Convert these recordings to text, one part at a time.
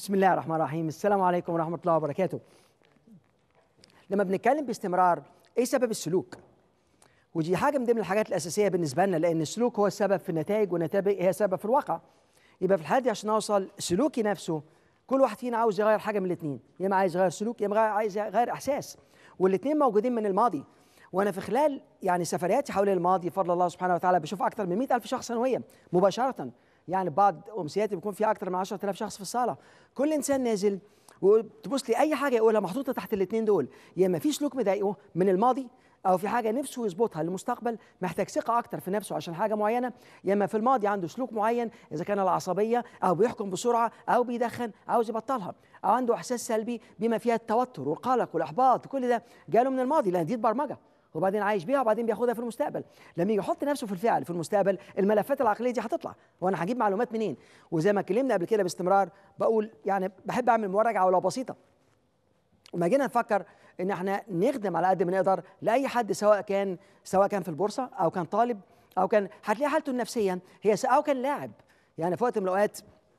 بسم الله الرحمن الرحيم السلام عليكم ورحمة الله وبركاته لما بنتكلم باستمرار ايه سبب السلوك ودي حاجة من ضمن الحاجات الأساسية بالنسبة لنا لأن السلوك هو السبب في النتائج والنتائج هي سبب في الواقع يبقى في الحالة دي عشان أوصل سلوكي نفسه كل واحد فينا عاوز يغير حاجة من الاثنين يا إما عايز يغير سلوك يا إما عايز يغير إحساس والاثنين موجودين من الماضي وانا في خلال يعني سفرياتي حول الماضي بفضل الله سبحانه وتعالى بشوف اكثر من 100000 شخص سنويا مباشره يعني بعض امسياتي بيكون فيها اكثر من 10000 شخص في الصاله كل انسان نازل وتبص لي اي حاجه يقولها محطوطه تحت الاثنين دول يا اما في سلوك مضايقه من الماضي او في حاجه نفسه يظبطها للمستقبل محتاج ثقه اكتر في نفسه عشان حاجه معينه يا اما في الماضي عنده سلوك معين اذا كان العصبيه او بيحكم بسرعه او بيدخن عاوز يبطلها او عنده احساس سلبي بما فيها التوتر والقلق والاحباط كل ده جاله من الماضي لان دي برمجه وبعدين عايش بيها وبعدين بياخدها في المستقبل لما يجي يحط نفسه في الفعل في المستقبل الملفات العقليه دي هتطلع وانا هجيب معلومات منين وزي ما اتكلمنا قبل كده باستمرار بقول يعني بحب اعمل مراجعه ولو بسيطه وما جينا نفكر ان احنا نخدم على قد ما نقدر لاي حد سواء كان سواء كان في البورصه او كان طالب او كان هتلاقي حالته النفسيه هي او كان لاعب يعني في وقت من الاوقات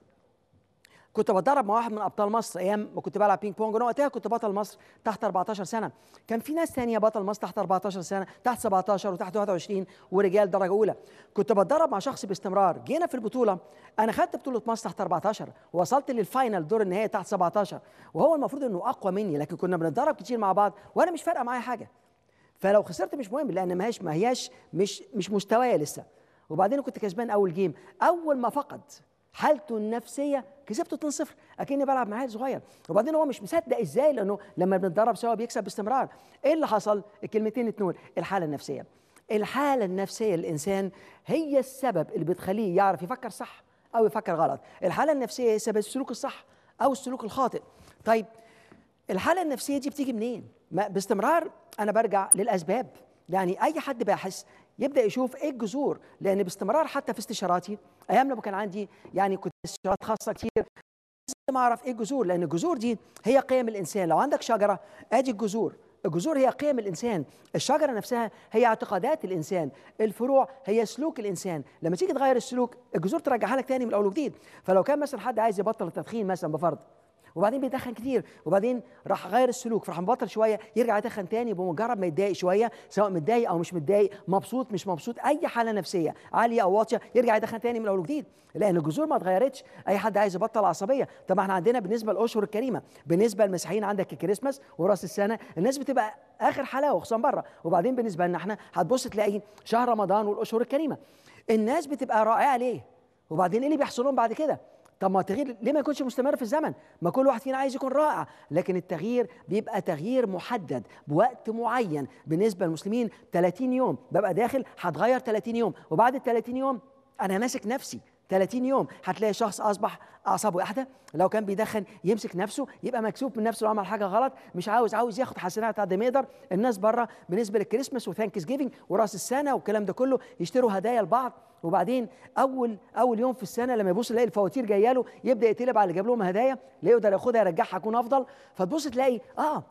كنت بتدرب مع واحد من ابطال مصر ايام ما كنت بلعب بينج بونج انا وقتها كنت بطل مصر تحت 14 سنه كان في ناس ثانيه بطل مصر تحت 14 سنه تحت 17 وتحت 21 ورجال درجه اولى كنت بتدرب مع شخص باستمرار جينا في البطوله انا خدت بطوله مصر تحت 14 ووصلت للفاينل دور النهائي تحت 17 وهو المفروض انه اقوى مني لكن كنا بنتدرب كتير مع بعض وانا مش فارقه معايا حاجه فلو خسرت مش مهم لان ما هياش ما هياش مش مش مستوايا لسه وبعدين كنت كسبان اول جيم اول ما فقد حالته النفسيه كسبته 2-0 اكني بلعب مع عيل صغير وبعدين هو مش مصدق ازاي لانه لما بنتدرب سوا بيكسب باستمرار ايه اللي حصل الكلمتين اتنين الحاله النفسيه الحاله النفسيه للانسان هي السبب اللي بتخليه يعرف يفكر صح او يفكر غلط الحاله النفسيه هي سبب السلوك الصح او السلوك الخاطئ طيب الحاله النفسيه دي بتيجي منين باستمرار انا برجع للاسباب يعني اي حد باحث يبدا يشوف ايه الجذور لان باستمرار حتى في استشاراتي ايام لما كان عندي يعني كنت استشارات خاصه كتير لازم اعرف ايه الجذور لان الجذور دي هي قيم الانسان لو عندك شجره ادي الجذور الجذور هي قيم الانسان الشجره نفسها هي اعتقادات الانسان الفروع هي سلوك الانسان لما تيجي تغير السلوك الجذور ترجعها لك تاني من الاول وجديد فلو كان مثلا حد عايز يبطل التدخين مثلا بفرض وبعدين بيدخن كتير وبعدين راح غير السلوك فراح مبطل شويه يرجع يدخن تاني بمجرد ما يتضايق شويه سواء متضايق او مش متضايق مبسوط مش مبسوط اي حاله نفسيه عاليه او واطيه يرجع يدخن تاني من اول وجديد لان الجذور ما اتغيرتش اي حد عايز يبطل عصبيه طب احنا عندنا بالنسبه للاشهر الكريمه بالنسبه للمسيحيين عندك الكريسماس وراس السنه الناس بتبقى اخر حلاوه خصوصا بره وبعدين بالنسبه لنا احنا هتبص تلاقي شهر رمضان والاشهر الكريمه الناس بتبقى رائعه ليه وبعدين ايه اللي بيحصل لهم بعد كده طب ما التغيير ليه ما يكونش مستمر في الزمن؟ ما كل واحد فينا عايز يكون رائع، لكن التغيير بيبقى تغيير محدد بوقت معين بالنسبه للمسلمين 30 يوم ببقى داخل هتغير 30 يوم وبعد ال 30 يوم انا ماسك نفسي 30 يوم هتلاقي شخص اصبح اعصابه واحده لو كان بيدخن يمسك نفسه يبقى مكسوف من نفسه لو عمل حاجه غلط مش عاوز عاوز ياخد حسنات قد ما يقدر الناس بره بالنسبه للكريسماس وثانكس جيفنج وراس السنه والكلام ده كله يشتروا هدايا لبعض وبعدين اول اول يوم في السنه لما يبص يلاقي الفواتير جايه له يبدا يتقلب على اللي جاب لهم هدايا لا يقدر ياخدها يرجعها يكون افضل فتبص تلاقي اه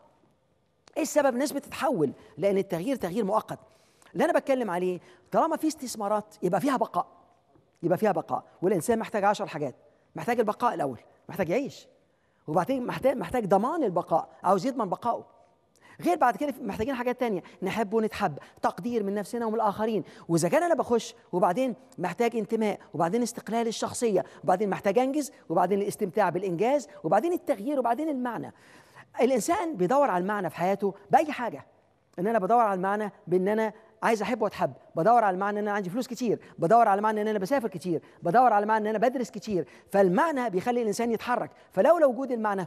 ايه السبب الناس بتتحول لان التغيير تغيير مؤقت اللي انا بتكلم عليه طالما في استثمارات يبقى فيها بقاء يبقى فيها بقاء والانسان محتاج عشر حاجات محتاج البقاء الاول محتاج يعيش وبعدين محتاج محتاج ضمان البقاء عاوز يضمن بقائه غير بعد كده محتاجين حاجات تانية نحب ونتحب تقدير من نفسنا ومن الآخرين وإذا كان أنا بخش وبعدين محتاج انتماء وبعدين استقلال الشخصية وبعدين محتاج أنجز وبعدين الاستمتاع بالإنجاز وبعدين التغيير وبعدين المعنى الإنسان بيدور على المعنى في حياته بأي حاجة إن أنا بدور على المعنى بإن أنا عايز احب واتحب بدور على المعنى ان انا عندي فلوس كتير بدور على المعنى ان انا بسافر كتير بدور على المعنى ان انا بدرس كتير فالمعنى بيخلي الانسان يتحرك فلولا وجود المعنى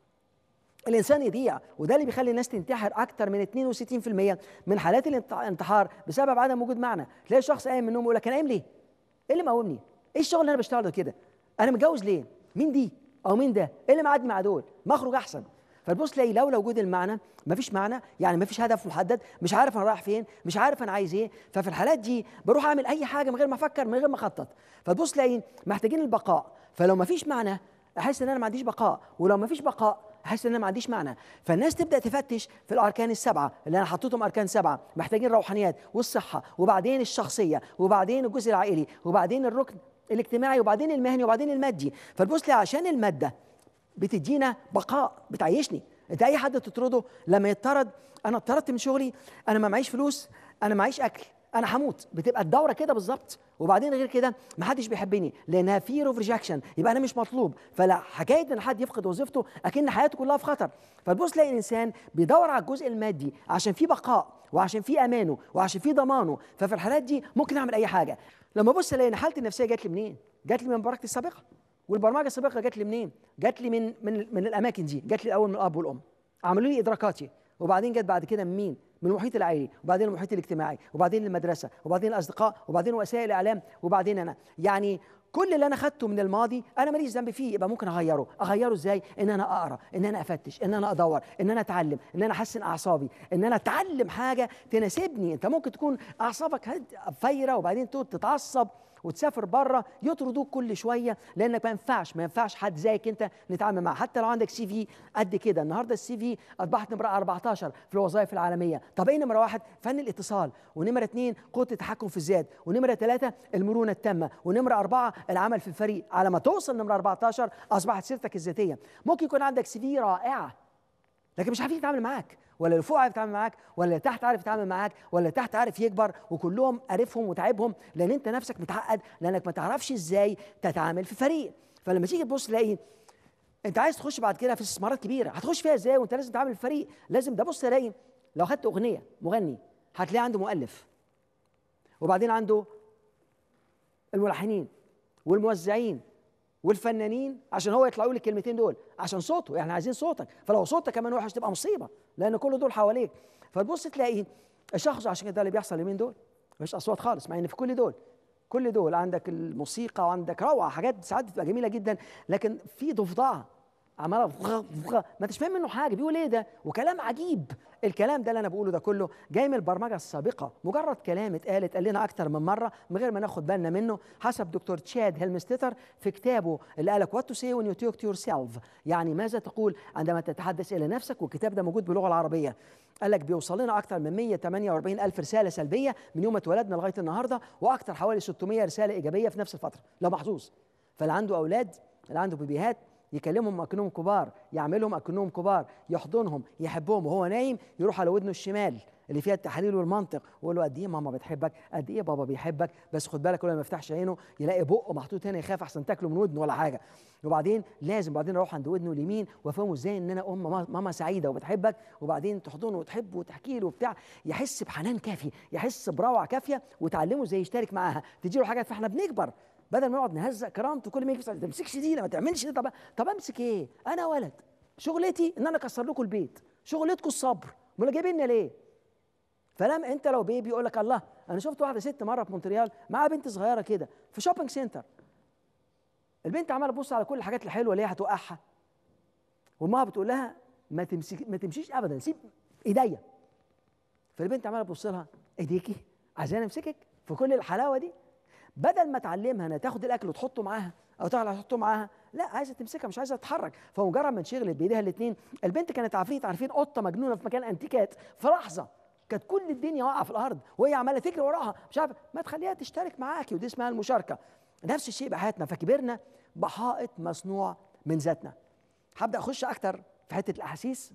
الانسان يضيع وده اللي بيخلي الناس تنتحر اكتر من 62% من حالات الانتحار بسبب عدم وجود معنى تلاقي شخص قايم من النوم يقول لك انا قايم ليه ايه اللي مقومني ايه الشغل اللي انا بشتغله كده انا متجوز ليه مين دي او مين ده ايه اللي معدي مع دول ما اخرج احسن فتبص تلاقي لولا وجود المعنى مفيش معنى يعني مفيش هدف محدد مش عارف انا رايح فين مش عارف انا عايز ايه ففي الحالات دي بروح اعمل اي حاجه من غير ما افكر من غير ما اخطط فتبص تلاقي محتاجين البقاء فلو مفيش معنى احس ان انا ما عنديش بقاء ولو مفيش بقاء احس ان انا ما عنديش معنى فالناس تبدا تفتش في الاركان السبعه اللي انا حطيتهم اركان سبعه محتاجين روحانيات والصحه وبعدين الشخصيه وبعدين الجزء العائلي وبعدين الركن الاجتماعي وبعدين المهني وبعدين المادي فتبص لي عشان الماده بتدينا بقاء بتعيشني انت اي حد تطرده لما يطرد انا اتطردت من شغلي انا ما معيش فلوس انا معيش اكل انا هموت بتبقى الدوره كده بالظبط وبعدين غير كده ما حدش بيحبني لانها فير اوف ريجكشن يبقى انا مش مطلوب فلا حكايه ان حد يفقد وظيفته اكن حياته كلها في خطر فتبص تلاقي الانسان بيدور على الجزء المادي عشان في بقاء وعشان في امانه وعشان في ضمانه ففي الحالات دي ممكن اعمل اي حاجه لما ابص الاقي ان حالتي النفسيه جات لي منين جات لي من بركتي السابقه والبرمجه السابقه جات لي منين جات لي من من من الاماكن دي جات لي الاول من الاب والام عملوا لي ادراكاتي وبعدين جت بعد كده من مين من المحيط العائلي وبعدين المحيط الاجتماعي وبعدين المدرسه وبعدين الاصدقاء وبعدين وسائل الاعلام وبعدين انا يعني كل اللي انا خدته من الماضي انا ماليش ذنب فيه يبقى ممكن اغيره اغيره ازاي ان انا اقرا ان انا افتش ان انا ادور ان انا اتعلم ان انا احسن اعصابي ان انا اتعلم حاجه تناسبني انت ممكن تكون اعصابك هد- فايره وبعدين تقعد تتعصب وتسافر بره يطردوك كل شويه لانك ما ينفعش ما ينفعش حد زيك انت نتعامل معاه حتى لو عندك سي في قد كده النهارده السي في اصبحت نمره 14 في الوظائف العالميه طب ايه نمره واحد فن الاتصال ونمره اثنين قوه التحكم في الذات ونمره ثلاثه المرونه التامه ونمره اربعه العمل في الفريق على ما توصل نمره 14 اصبحت سيرتك الذاتيه ممكن يكون عندك سي في رائعه لكن مش عارفين يتعامل معاك ولا اللي فوق عارف يتعامل معاك ولا اللي تحت عارف يتعامل معاك ولا اللي تحت عارف يكبر وكلهم عارفهم وتعبهم لان انت نفسك متعقد لانك ما تعرفش ازاي تتعامل في فريق فلما تيجي تبص تلاقي انت عايز تخش بعد كده في استثمارات كبيره هتخش فيها ازاي وانت لازم تتعامل في فريق لازم ده بص تلاقي لو خدت اغنيه مغني هتلاقي عنده مؤلف وبعدين عنده الملحنين والموزعين والفنانين عشان هو يطلعوا لي الكلمتين دول عشان صوته يعني عايزين صوتك فلو صوتك كمان وحش تبقى مصيبه لان كل دول حواليك فتبص تلاقي الشخص عشان كده ده اللي بيحصل اليومين دول مش اصوات خالص مع ان في كل دول كل دول عندك الموسيقى وعندك روعه حاجات ساعات بتبقى جميله جدا لكن في ضفدعه عماله فغ- فغ- ما انتش فاهم منه حاجه بيقول ايه ده وكلام عجيب الكلام ده اللي انا بقوله ده كله جاي من البرمجه السابقه مجرد كلام اتقال اتقال لنا اكتر من مره من غير ما ناخد بالنا منه حسب دكتور تشاد هيلمستيتر في كتابه اللي قالك وات تو سي وين يو توك تو يور سيلف يعني ماذا تقول عندما تتحدث الى نفسك والكتاب ده موجود باللغه العربيه قال لك بيوصل لنا اكتر من 148 الف رساله سلبيه من يوم ما اتولدنا لغايه النهارده واكتر حوالي 600 رساله ايجابيه في نفس الفتره لو محظوظ فاللي عنده اولاد اللي عنده بيبيهات يكلمهم اكنهم كبار يعملهم اكنهم كبار يحضنهم يحبهم وهو نايم يروح على ودنه الشمال اللي فيها التحاليل والمنطق ويقول له قد ايه ماما بتحبك قد ايه بابا بيحبك بس خد بالك كل ما يفتحش عينه يلاقي بقه محطوط هنا يخاف احسن تاكله من ودنه ولا حاجه وبعدين لازم بعدين اروح عند ودنه اليمين وافهمه ازاي ان انا ام ماما- ماما سعيده وبتحبك وبعدين تحضنه وتحبه وتحكي له وبتاع يحس بحنان كافي يحس بروعه كافيه وتعلمه ازاي يشترك معاها تدي له حاجات فاحنا بنكبر بدل ما نقعد نهزق كرامته كل ما يجي ما تمسكش دي ما تعملش دي طب طب امسك ايه انا ولد شغلتي ان انا اكسر لكم البيت شغلتكم الصبر امال جايبيننا ليه فلما انت لو بيبي يقول لك الله انا شفت واحده ست مره في مونتريال معاها بنت صغيره كده في شوبينج سنتر البنت عماله تبص على كل الحاجات الحلوه اللي هي هتوقعها وامها بتقول لها ما تمسك ما تمشيش ابدا سيب ايديا فالبنت عماله تبص لها ايديكي عايزاني امسكك في كل الحلاوه دي بدل ما تعلمها انها تاخد الاكل وتحطه معاها او تعالى تحطه معاها لا عايزه تمسكها مش عايزه تتحرك فمجرد ما انشغلت بايديها الاثنين البنت كانت عفريت عارفين قطه مجنونه في مكان انتيكات في لحظه كانت كل الدنيا واقعه في الارض وهي عماله تجري وراها مش عارفه ما تخليها تشترك معاكي ودي اسمها المشاركه نفس الشيء بحياتنا فكبرنا بحائط مصنوع من ذاتنا هبدا اخش اكتر في حته الاحاسيس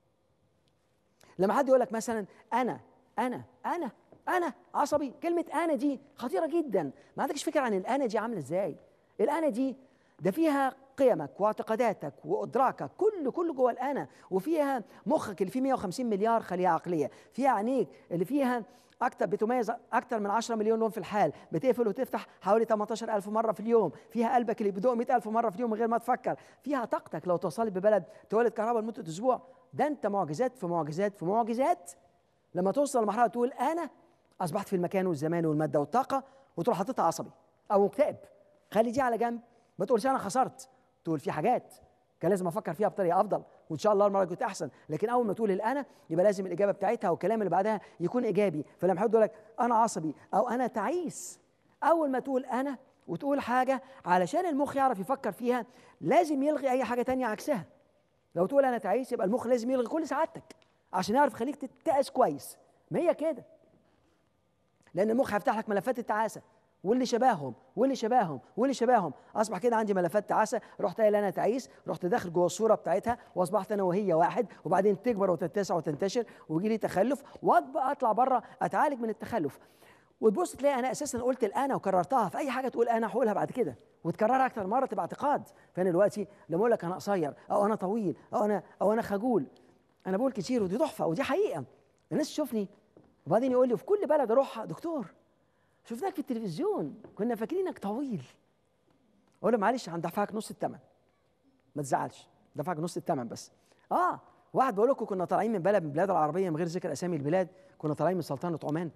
لما حد يقول لك مثلا انا انا انا انا عصبي كلمه انا دي خطيره جدا ما عندكش فكره عن الانا دي عامله ازاي الانا دي ده فيها قيمك واعتقاداتك وادراكك كله كله جوه الانا وفيها مخك اللي فيه 150 مليار خليه عقليه فيها عينيك اللي فيها اكتر بتميز اكتر من 10 مليون لون في الحال بتقفل وتفتح حوالي 18000 مره في اليوم فيها قلبك اللي بيدق 100000 مره في اليوم من غير ما تفكر فيها طاقتك لو توصلت ببلد تولد كهرباء لمده اسبوع ده انت معجزات في معجزات في معجزات لما توصل لمرحله تقول انا اصبحت في المكان والزمان والماده والطاقه وتروح حاططها عصبي او مكتئب خلي دي على جنب ما تقولش انا خسرت تقول في حاجات كان لازم افكر فيها بطريقه افضل وان شاء الله المره كنت احسن لكن اول ما تقول الانا يبقى لازم الاجابه بتاعتها والكلام اللي بعدها يكون ايجابي فلما حد يقول لك انا عصبي او انا تعيس اول ما تقول انا وتقول حاجه علشان المخ يعرف يفكر فيها لازم يلغي اي حاجه تانية عكسها لو تقول انا تعيس يبقى المخ لازم يلغي كل سعادتك عشان يعرف يخليك تتأس كويس ما هي كده لان المخ هيفتح لك ملفات التعاسه واللي شبههم واللي شبههم واللي شبههم اصبح كده عندي ملفات تعاسه رحت قايل انا تعيس رحت داخل جوه الصوره بتاعتها واصبحت انا وهي واحد وبعدين تكبر وتتسع وتنتشر ويجي لي تخلف وابقى اطلع بره اتعالج من التخلف وتبص تلاقي انا اساسا قلت الانا وكررتها في اي حاجه تقول انا هقولها بعد كده وتكررها اكتر مره تبقى اعتقاد فانا دلوقتي لما اقول لك انا قصير او انا طويل او انا او انا خجول انا بقول كتير ودي تحفه ودي حقيقه الناس تشوفني وبعدين يقول لي في كل بلد اروحها دكتور شفناك في التلفزيون كنا فاكرينك طويل اقول له معلش هندفعك نص الثمن ما تزعلش دفعك نص الثمن بس اه واحد بقول لكم كنا طالعين من بلد من البلاد العربيه من غير ذكر اسامي البلاد كنا طالعين من سلطنه عمان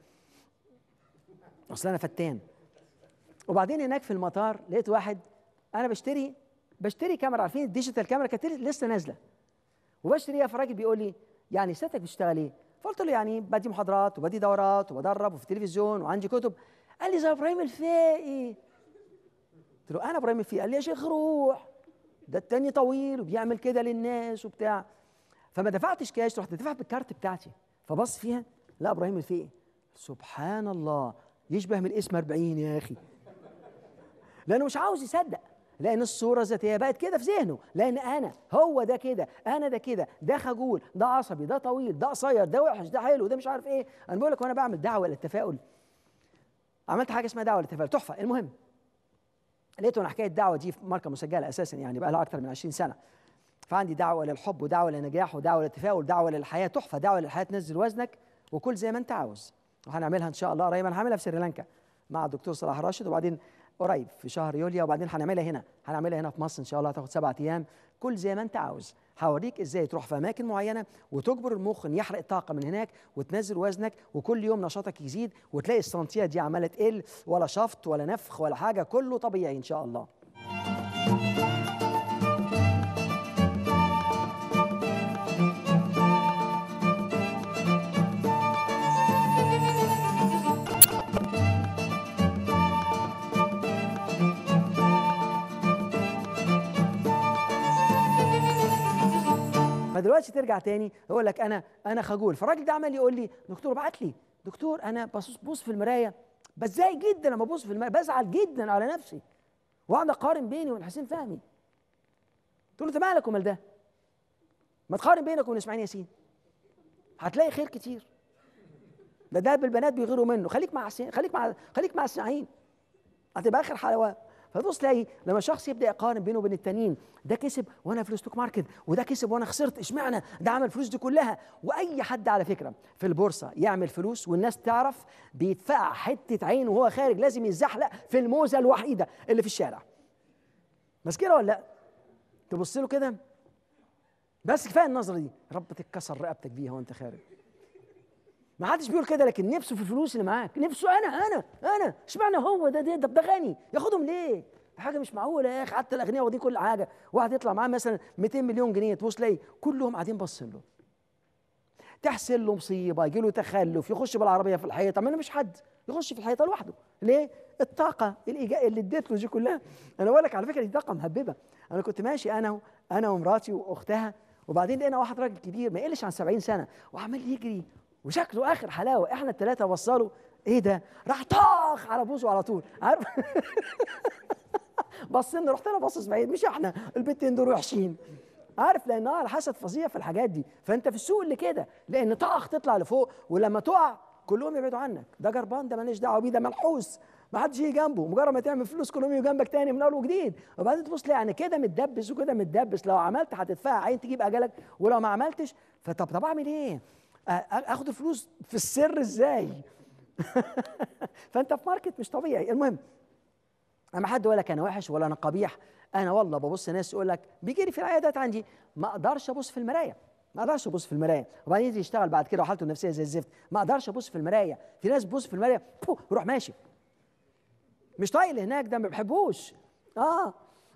اصل انا فتان وبعدين هناك في المطار لقيت واحد انا بشتري بشتري كاميرا عارفين الديجيتال كاميرا كانت لسه نازله وبشتريها فالراجل بيقول لي يعني سيادتك بتشتغل ايه؟ فقلت له يعني بدي محاضرات وبدي دورات وبدرب وفي التلفزيون وعندي كتب قال لي زي ابراهيم الفقي قلت له انا ابراهيم الفقي قال لي يا شيخ روح ده التاني طويل وبيعمل كده للناس وبتاع فما دفعتش كاش رحت دفعت بالكارت بتاعتي فبص فيها لا ابراهيم الفقي سبحان الله يشبه من اسم 40 يا اخي لانه مش عاوز يصدق لان الصوره الذاتيه بقت كده في ذهنه لان انا هو ده كده انا ده كده ده خجول ده عصبي ده طويل ده قصير ده وحش ده حلو ده مش عارف ايه انا بقول لك وانا بعمل دعوه للتفاؤل عملت حاجه اسمها دعوه للتفاؤل تحفه المهم لقيت انا حكايه الدعوه دي في ماركه مسجله اساسا يعني بقى لها اكثر من 20 سنه فعندي دعوه للحب ودعوه للنجاح ودعوه للتفاؤل ودعوه للحياه تحفه دعوه للحياه تنزل وزنك وكل زي ما انت عاوز وهنعملها ان شاء الله قريبا هعملها في سريلانكا مع الدكتور صلاح راشد وبعدين قريب في شهر يوليو وبعدين هنعملها هنا هنعملها هنا في مصر ان شاء الله هتاخد سبعة ايام كل زي ما انت عاوز هوريك ازاي تروح في اماكن معينه وتجبر المخ ان يحرق طاقه من هناك وتنزل وزنك وكل يوم نشاطك يزيد وتلاقي السنتيه دي عماله تقل ولا شفط ولا نفخ ولا حاجه كله طبيعي ان شاء الله فدلوقتي ترجع تاني يقول لك انا انا خجول فالراجل ده عمال يقول لي دكتور ابعت لي دكتور انا ببص بص في المرايه بتضايق جدا لما ابص في المرايه بزعل جدا على نفسي واقعد اقارن بيني وبين حسين فهمي قلت له انت مالك ومال ده ما تقارن بينك وبين اسماعيل ياسين هتلاقي خير كتير ده ده بالبنات بيغيروا منه خليك مع حسين خليك مع خليك مع اسماعيل هتبقى اخر حلاوه فتبص تلاقي لما شخص يبدا يقارن بينه وبين التانيين ده كسب وانا في الستوك ماركت وده كسب وانا خسرت اشمعنى ده عمل الفلوس دي كلها واي حد على فكره في البورصه يعمل فلوس والناس تعرف بيدفع حته عين وهو خارج لازم يتزحلق في الموزه الوحيده اللي في الشارع بس كده ولا لا تبص له كده بس كفايه النظره دي رب تتكسر رقبتك بيها وانت خارج ما حدش بيقول كده لكن نفسه في الفلوس اللي معاك نفسه انا انا انا اشمعنى هو ده ده ده, ده غني ياخدهم ليه حاجه مش معقوله يا اخي حتى الاغنياء واخدين كل حاجه واحد يطلع معاه مثلا 200 مليون جنيه تبص تلاقي كلهم قاعدين باصين له تحصل له مصيبه يجي له تخلف يخش بالعربيه في الحيطه ما مش حد يخش في الحيطه لوحده ليه الطاقه الإيجا اللي اديت له دي كلها انا بقول لك على فكره دي طاقه مهببه انا كنت ماشي انا انا ومراتي واختها وبعدين لقينا واحد راجل كبير ما يقلش عن 70 سنه وعمال يجري وشكله اخر حلاوه احنا الثلاثه وصلوا ايه ده راح طاخ على بوزه على طول عارف بصينا رحت انا باصص بعيد مش احنا البنتين دول وحشين عارف لانها الحسد فظيع في الحاجات دي فانت في السوق اللي كده لان طاخ تطلع لفوق ولما تقع كلهم يبعدوا عنك ده جربان ده ماليش دعوه بيه ده منحوس ما حدش يجي جنبه مجرد ما تعمل فلوس كلهم يجوا جنبك تاني من اول وجديد وبعدين تبص لي يعني كده متدبس وكده متدبس لو عملت هتدفع عين تجيب اجلك ولو ما عملتش فطب طب اعمل ايه؟ اخد الفلوس في السر ازاي فانت في ماركت مش طبيعي المهم اما حد يقول لك انا وحش ولا انا قبيح انا والله ببص ناس يقول لك بيجي لي في العيادات عندي ما اقدرش ابص في المرايه ما اقدرش ابص في المرايه وبعدين يجي يشتغل بعد كده وحالته النفسيه زي الزفت ما اقدرش ابص في المرايه في ناس بتبص في المرايه يروح ماشي مش طايق اللي هناك ده ما بحبوش اه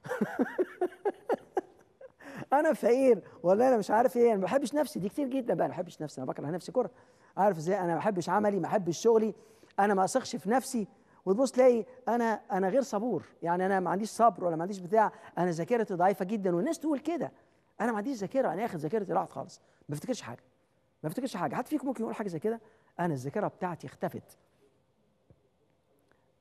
انا فقير ولا انا مش عارف ايه انا ما بحبش نفسي دي كتير جدا بقى ما بحبش نفسي انا بكره نفسي كره عارف ازاي انا ما بحبش عملي ما بحبش شغلي انا ما اثقش في نفسي وتبص تلاقي انا انا غير صبور يعني انا ما عنديش صبر ولا ما عنديش بتاع انا ذاكرتي ضعيفه جدا والناس تقول كده انا ما عنديش ذاكره انا اخر ذاكرتي راحت خالص ما بفتكرش حاجه ما بفتكرش حاجه حد فيكم ممكن يقول حاجه زي كده انا الذاكره بتاعتي اختفت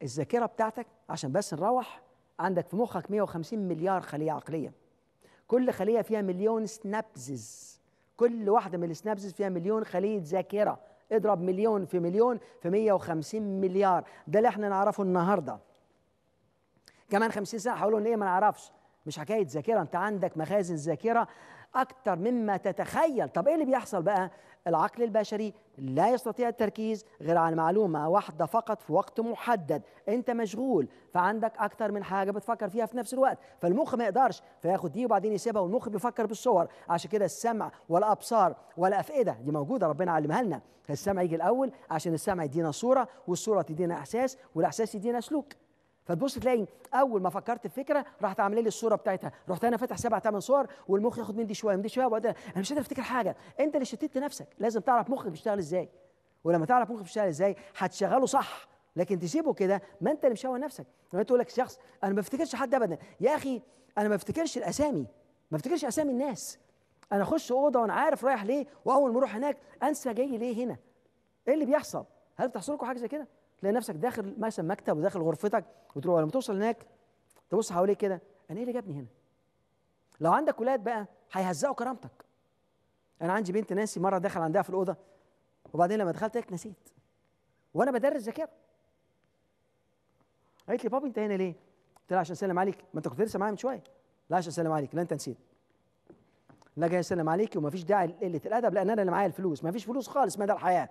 الذاكره بتاعتك عشان بس نروح عندك في مخك 150 مليار خليه عقليه كل خليه فيها مليون سنابزز كل واحده من السنابزز فيها مليون خليه ذاكره اضرب مليون في مليون في 150 مليار ده اللي احنا نعرفه النهارده كمان 50 سنه هقولوا ان ايه ما نعرفش مش حكايه ذاكره انت عندك مخازن ذاكره اكتر مما تتخيل طب ايه اللي بيحصل بقى العقل البشري لا يستطيع التركيز غير على معلومه واحده فقط في وقت محدد انت مشغول فعندك اكتر من حاجه بتفكر فيها في نفس الوقت فالمخ ما يقدرش فياخد دي وبعدين يسيبها والمخ بيفكر بالصور عشان كده السمع والابصار والافئده دي موجوده ربنا علمها لنا السمع يجي الاول عشان السمع يدينا صوره والصوره تدينا احساس والاحساس يدينا سلوك فتبص تلاقي اول ما فكرت في فكره راحت عامله لي الصوره بتاعتها رحت انا فاتح سبع ثمان صور والمخ ياخد من دي شويه من دي شويه وبعدين انا مش قادر افتكر حاجه انت اللي شتت نفسك لازم تعرف مخك بيشتغل ازاي ولما تعرف مخك بيشتغل ازاي هتشغله صح لكن تسيبه كده ما انت اللي مشوه نفسك لما تقول لك شخص انا ما بفتكرش حد ابدا يا اخي انا ما بفتكرش الاسامي ما بفتكرش اسامي الناس انا اخش اوضه وانا عارف رايح ليه واول ما اروح هناك انسى جاي ليه هنا ايه اللي بيحصل هل بتحصل لكم حاجه زي كده تلاقي نفسك داخل مثلا مكتب وداخل غرفتك وتروح لما توصل هناك تبص حواليك كده انا ايه اللي جابني هنا لو عندك ولاد بقى هيهزقوا كرامتك انا عندي بنت ناسي مره دخل عندها في الاوضه وبعدين لما دخلت هيك نسيت وانا بدرس ذاكره قالت لي بابا انت هنا ليه؟ قلت لها عشان اسلم عليك ما انت كنت لسه معايا من شويه لا عشان اسلم عليك لا انت نسيت لا جاي اسلم عليك وما فيش داعي لقله الادب لان انا اللي معايا الفلوس ما فيش فلوس خالص مدى الحياه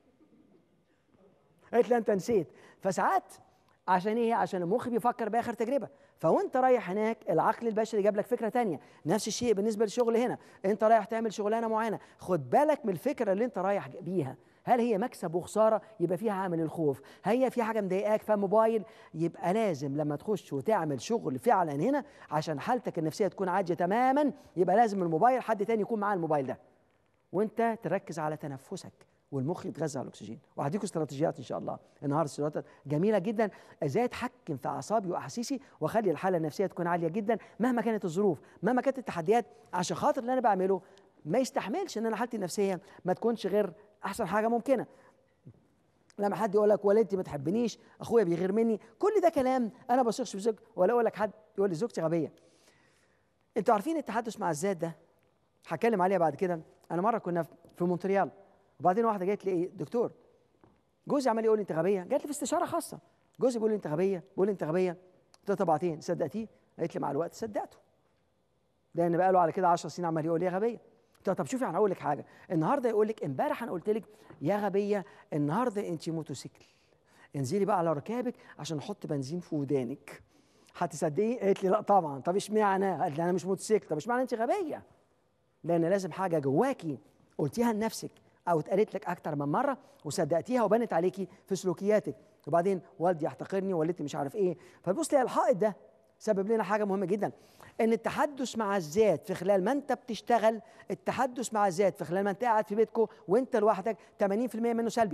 قالت لي انت نسيت فساعات عشان ايه عشان المخ بيفكر باخر تجربه فوانت رايح هناك العقل البشري جاب لك فكره تانية نفس الشيء بالنسبه للشغل هنا انت رايح تعمل شغلانه معينه خد بالك من الفكره اللي انت رايح بيها هل هي مكسب وخساره يبقى فيها عامل الخوف هي في حاجه مضايقاك فموبايل يبقى لازم لما تخش وتعمل شغل فعلا هنا عشان حالتك النفسيه تكون عاديه تماما يبقى لازم الموبايل حد تاني يكون معاه الموبايل ده وانت تركز على تنفسك والمخ يتغذى على الاكسجين وهديكم استراتيجيات ان شاء الله النهارده استراتيجيات جميله جدا ازاي اتحكم في اعصابي واحاسيسي واخلي الحاله النفسيه تكون عاليه جدا مهما كانت الظروف مهما كانت التحديات عشان خاطر اللي انا بعمله ما يستحملش ان انا حالتي النفسيه ما تكونش غير احسن حاجه ممكنه لما حد يقول لك والدتي ما تحبنيش اخويا بيغير مني كل ده كلام انا ما بثقش في زوجتي ولا اقول لك حد يقول لي زوجتي غبيه انتوا عارفين التحدث مع الذات ده هتكلم عليها بعد كده انا مره كنا في مونتريال وبعدين واحده جت لي ايه دكتور جوزي عمال يقول لي انت غبيه جات لي في استشاره خاصه جوزي بيقول لي انت غبيه بيقول لي انت غبيه قلت لها طبعتين صدقتيه قالت لي مع الوقت صدقته لان بقى له على كده 10 سنين عمال يقول لي يا غبيه قلت لها طب شوفي انا هقول لك حاجه النهارده يقول لك امبارح انا قلت لك يا غبيه النهارده انت موتوسيكل انزلي بقى على ركابك عشان احط بنزين في ودانك هتصدقي قالت لي لا طبعا طب اشمعنى قالت لي انا مش موتوسيكل طب اشمعنى انت غبيه لان لازم حاجه جواكي قلتيها لنفسك او اتقالت لك اكتر من مره وصدقتيها وبنت عليكي في سلوكياتك وبعدين والدي يحتقرني والدتي مش عارف ايه فبص لي الحائط ده سبب لنا حاجه مهمه جدا ان التحدث مع الذات في خلال ما انت بتشتغل التحدث مع الذات في خلال ما انت قاعد في بيتكم وانت لوحدك 80% منه سلبي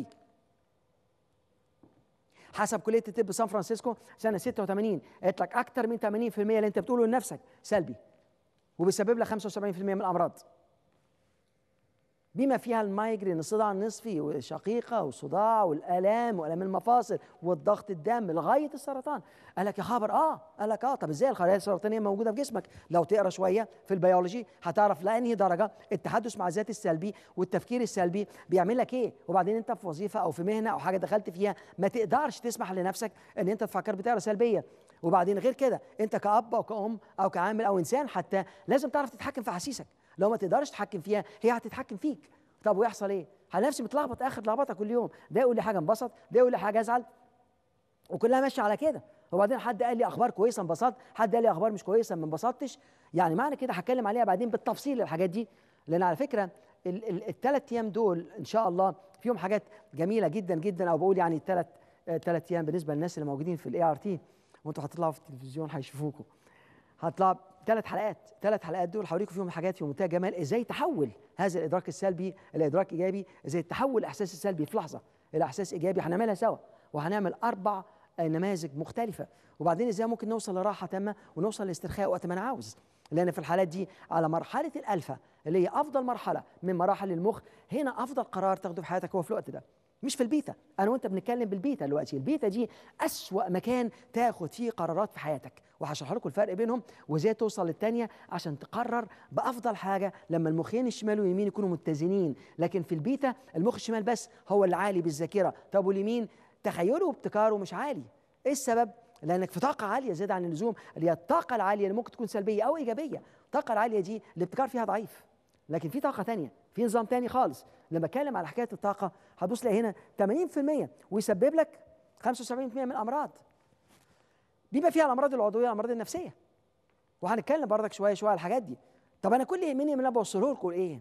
حسب كليه الطب سان فرانسيسكو سنه 86 قالت لك اكتر من 80% اللي انت بتقوله لنفسك سلبي وبيسبب لك 75% من الامراض بما فيها المايجرين الصداع النصفي والشقيقة والصداع والآلام وآلام المفاصل والضغط الدم لغاية السرطان قال لك يا خبر اه قال لك اه طب ازاي الخلايا السرطانية موجودة في جسمك لو تقرا شوية في البيولوجي هتعرف لأنهي درجة التحدث مع الذات السلبي والتفكير السلبي بيعمل لك ايه وبعدين انت في وظيفة او في مهنة او حاجة دخلت فيها ما تقدرش تسمح لنفسك ان انت تفكر بطريقة سلبية وبعدين غير كده انت كأب او كأم او كعامل او انسان حتى لازم تعرف تتحكم في احاسيسك لو ما تقدرش تتحكم فيها هي هتتحكم فيك طب ويحصل ايه؟ هلاقي نفسي متلخبط اخر لخبطه كل يوم ده يقول لي حاجه انبسط ده يقول لي حاجه ازعل وكلها ماشيه على كده وبعدين حد قال لي اخبار كويسه انبسطت حد قال لي اخبار مش كويسه ما انبسطتش يعني معنى كده هتكلم عليها بعدين بالتفصيل الحاجات دي لان على فكره الثلاث ايام دول ان شاء الله فيهم حاجات جميله جدا جدا او بقول يعني الثلاث ثلاث ايام بالنسبه للناس اللي موجودين في الاي ار تي وانتوا هتطلعوا في التلفزيون هيشوفوكم هطلع ثلاث حلقات ثلاث حلقات دول هوريكم فيهم حاجات في منتهى الجمال ازاي تحول هذا الادراك السلبي الى ادراك ايجابي ازاي تحول الاحساس السلبي في لحظه الى احساس ايجابي هنعملها سوا وهنعمل اربع نماذج مختلفه وبعدين ازاي ممكن نوصل لراحه تامه ونوصل لاسترخاء وقت ما انا عاوز لان في الحالات دي على مرحله الالفا اللي هي افضل مرحله من مراحل المخ هنا افضل قرار تاخده في حياتك هو في الوقت ده مش في البيتا انا وانت بنتكلم بالبيتا دلوقتي البيتا دي اسوا مكان تاخد فيه قرارات في حياتك وهشرح لكم الفرق بينهم وازاي توصل للتانية عشان تقرر بافضل حاجه لما المخين الشمال واليمين يكونوا متزنين لكن في البيتا المخ الشمال بس هو اللي عالي بالذاكره طب واليمين تخيله وابتكاره مش عالي ايه السبب لانك في طاقه عاليه زياده عن اللزوم اللي هي الطاقه العاليه اللي ممكن تكون سلبيه او ايجابيه الطاقه العاليه دي الابتكار فيها ضعيف لكن في طاقه تانية في نظام تاني خالص لما اتكلم على حكايه الطاقه هتبص تلاقي هنا 80% ويسبب لك 75% من الامراض بيبقى فيها الامراض العضويه والامراض النفسيه وهنتكلم بردك شويه شويه على الحاجات دي طب انا كل يهمني من اللي بوصله لكم ايه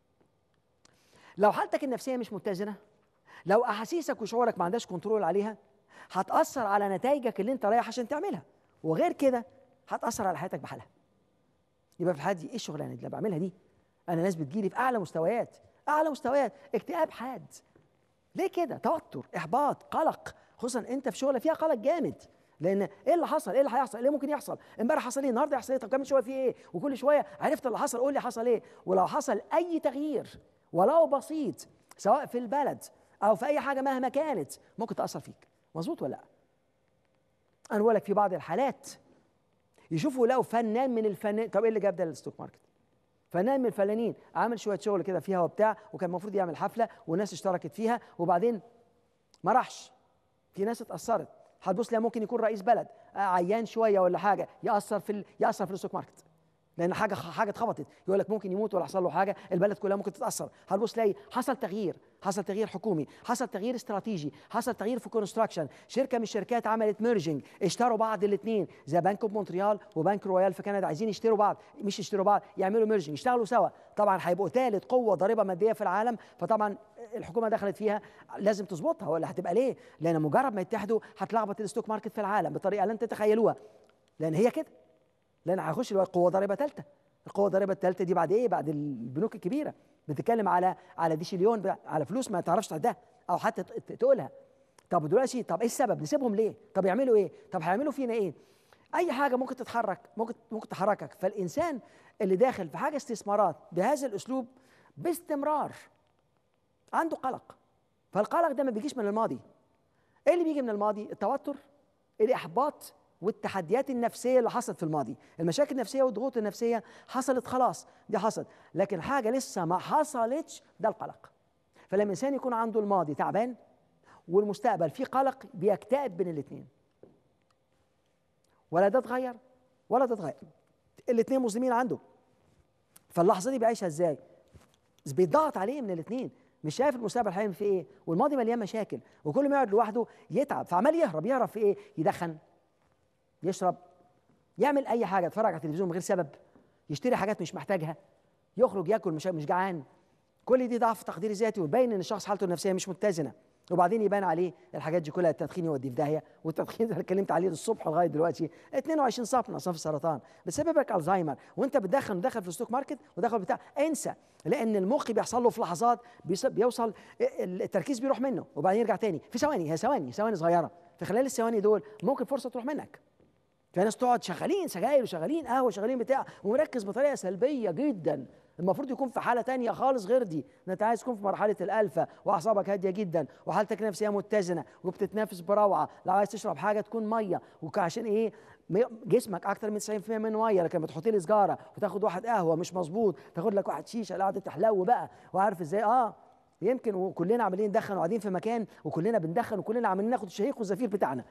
لو حالتك النفسيه مش متزنه لو احاسيسك وشعورك ما عندهاش كنترول عليها هتاثر على نتائجك اللي انت رايح عشان تعملها وغير كده هتاثر على حياتك بحالها يبقى في الحالة دي ايه الشغلانه اللي بعملها دي انا ناس بتجيلي في اعلى مستويات اعلى مستويات اكتئاب حاد ليه كده توتر احباط قلق خصوصا انت في شغله فيها قلق جامد لان ايه اللي حصل ايه اللي هيحصل ايه اللي ممكن يحصل امبارح حصل ايه النهارده يحصل ايه طب كمان شويه في ايه وكل شويه عرفت اللي حصل قول لي حصل ايه ولو حصل اي تغيير ولو بسيط سواء في البلد او في اي حاجه مهما كانت ممكن تاثر فيك مظبوط ولا لا انا بقول لك في بعض الحالات يشوفوا لقوا فنان من الفنان طب ايه اللي جاب ده للستوك ماركت فنان من الفنانين عامل شويه شغل كده فيها وبتاع وكان المفروض يعمل حفله والناس اشتركت فيها وبعدين ما راحش في ناس اتاثرت هتبص لها ممكن يكون رئيس بلد عيان شويه ولا حاجه ياثر في ال... ياثر في الستوك ماركت لان حاجه حاجه اتخبطت يقول لك ممكن يموت ولا حصل له حاجه البلد كلها ممكن تتاثر هتبص تلاقي حصل تغيير حصل تغيير حكومي حصل تغيير استراتيجي حصل تغيير في كونستراكشن شركه من الشركات عملت ميرجنج اشتروا بعض الاثنين زي بنك اوف مونتريال وبنك رويال في كندا عايزين يشتروا بعض مش يشتروا بعض يعملوا ميرجنج يشتغلوا سوا طبعا هيبقوا ثالث قوه ضاربه ماديه في العالم فطبعا الحكومه دخلت فيها لازم تظبطها ولا هتبقى ليه لان مجرد ما يتحدوا هتلخبط الستوك ماركت في العالم بطريقه لن تتخيلوها لان هي كده لان هيخش قوه ضاربه ثالثه القوه الضريبه الثالثه دي بعد ايه بعد البنوك الكبيره بتتكلم على على ديشيليون على فلوس ما تعرفش تعدها او حتى تقولها طب دلوقتي طب ايه السبب نسيبهم ليه طب يعملوا ايه طب هيعملوا فينا ايه اي حاجه ممكن تتحرك ممكن ممكن تحركك فالانسان اللي داخل في حاجه استثمارات بهذا الاسلوب باستمرار عنده قلق فالقلق ده ما بيجيش من الماضي ايه اللي بيجي من الماضي التوتر الاحباط والتحديات النفسيه اللي حصلت في الماضي المشاكل النفسيه والضغوط النفسيه حصلت خلاص دي حصلت لكن حاجه لسه ما حصلتش ده القلق فلما الانسان يكون عنده الماضي تعبان والمستقبل فيه قلق بيكتئب بين الاثنين ولا ده اتغير ولا ده اتغير الاثنين مسلمين عنده فاللحظه دي بيعيشها ازاي بيضغط عليه من الاثنين مش شايف المستقبل هيعمل فيه ايه والماضي مليان مشاكل وكل ما يقعد لوحده يتعب فعمال يهرب يهرب في ايه يدخن يشرب يعمل اي حاجه يتفرج على التلفزيون من غير سبب يشتري حاجات مش محتاجها يخرج ياكل مش مش جعان كل دي ضعف تقدير ذاتي ويبين ان الشخص حالته النفسيه مش متزنه وبعدين يبان عليه الحاجات دي كلها التدخين يودي في داهيه والتدخين اللي اتكلمت عليه الصبح لغايه دلوقتي 22 صف من اصناف السرطان بتسبب لك الزهايمر وانت بتدخن ودخل في الستوك ماركت ودخل بتاع انسى لان المخ بيحصل له في لحظات بيوصل التركيز بيروح منه وبعدين يرجع تاني في ثواني هي ثواني ثواني صغيره في خلال الثواني دول ممكن فرصه تروح منك في ناس تقعد شغالين سجاير وشغالين قهوه شغالين بتاع ومركز بطريقه سلبيه جدا المفروض يكون في حاله تانية خالص غير دي انت عايز تكون في مرحله الالفا واعصابك هاديه جدا وحالتك النفسيه متزنه وبتتنافس بروعه لو عايز تشرب حاجه تكون ميه وعشان ايه جسمك اكتر من 90% من ميه لكن بتحط لي سجاره وتاخد واحد قهوه مش مظبوط تاخد لك واحد شيشه قاعده تحلو بقى وعارف ازاي اه يمكن وكلنا عمالين ندخن وقاعدين في مكان وكلنا بندخن وكلنا عمالين ناخد الشهيق والزفير بتاعنا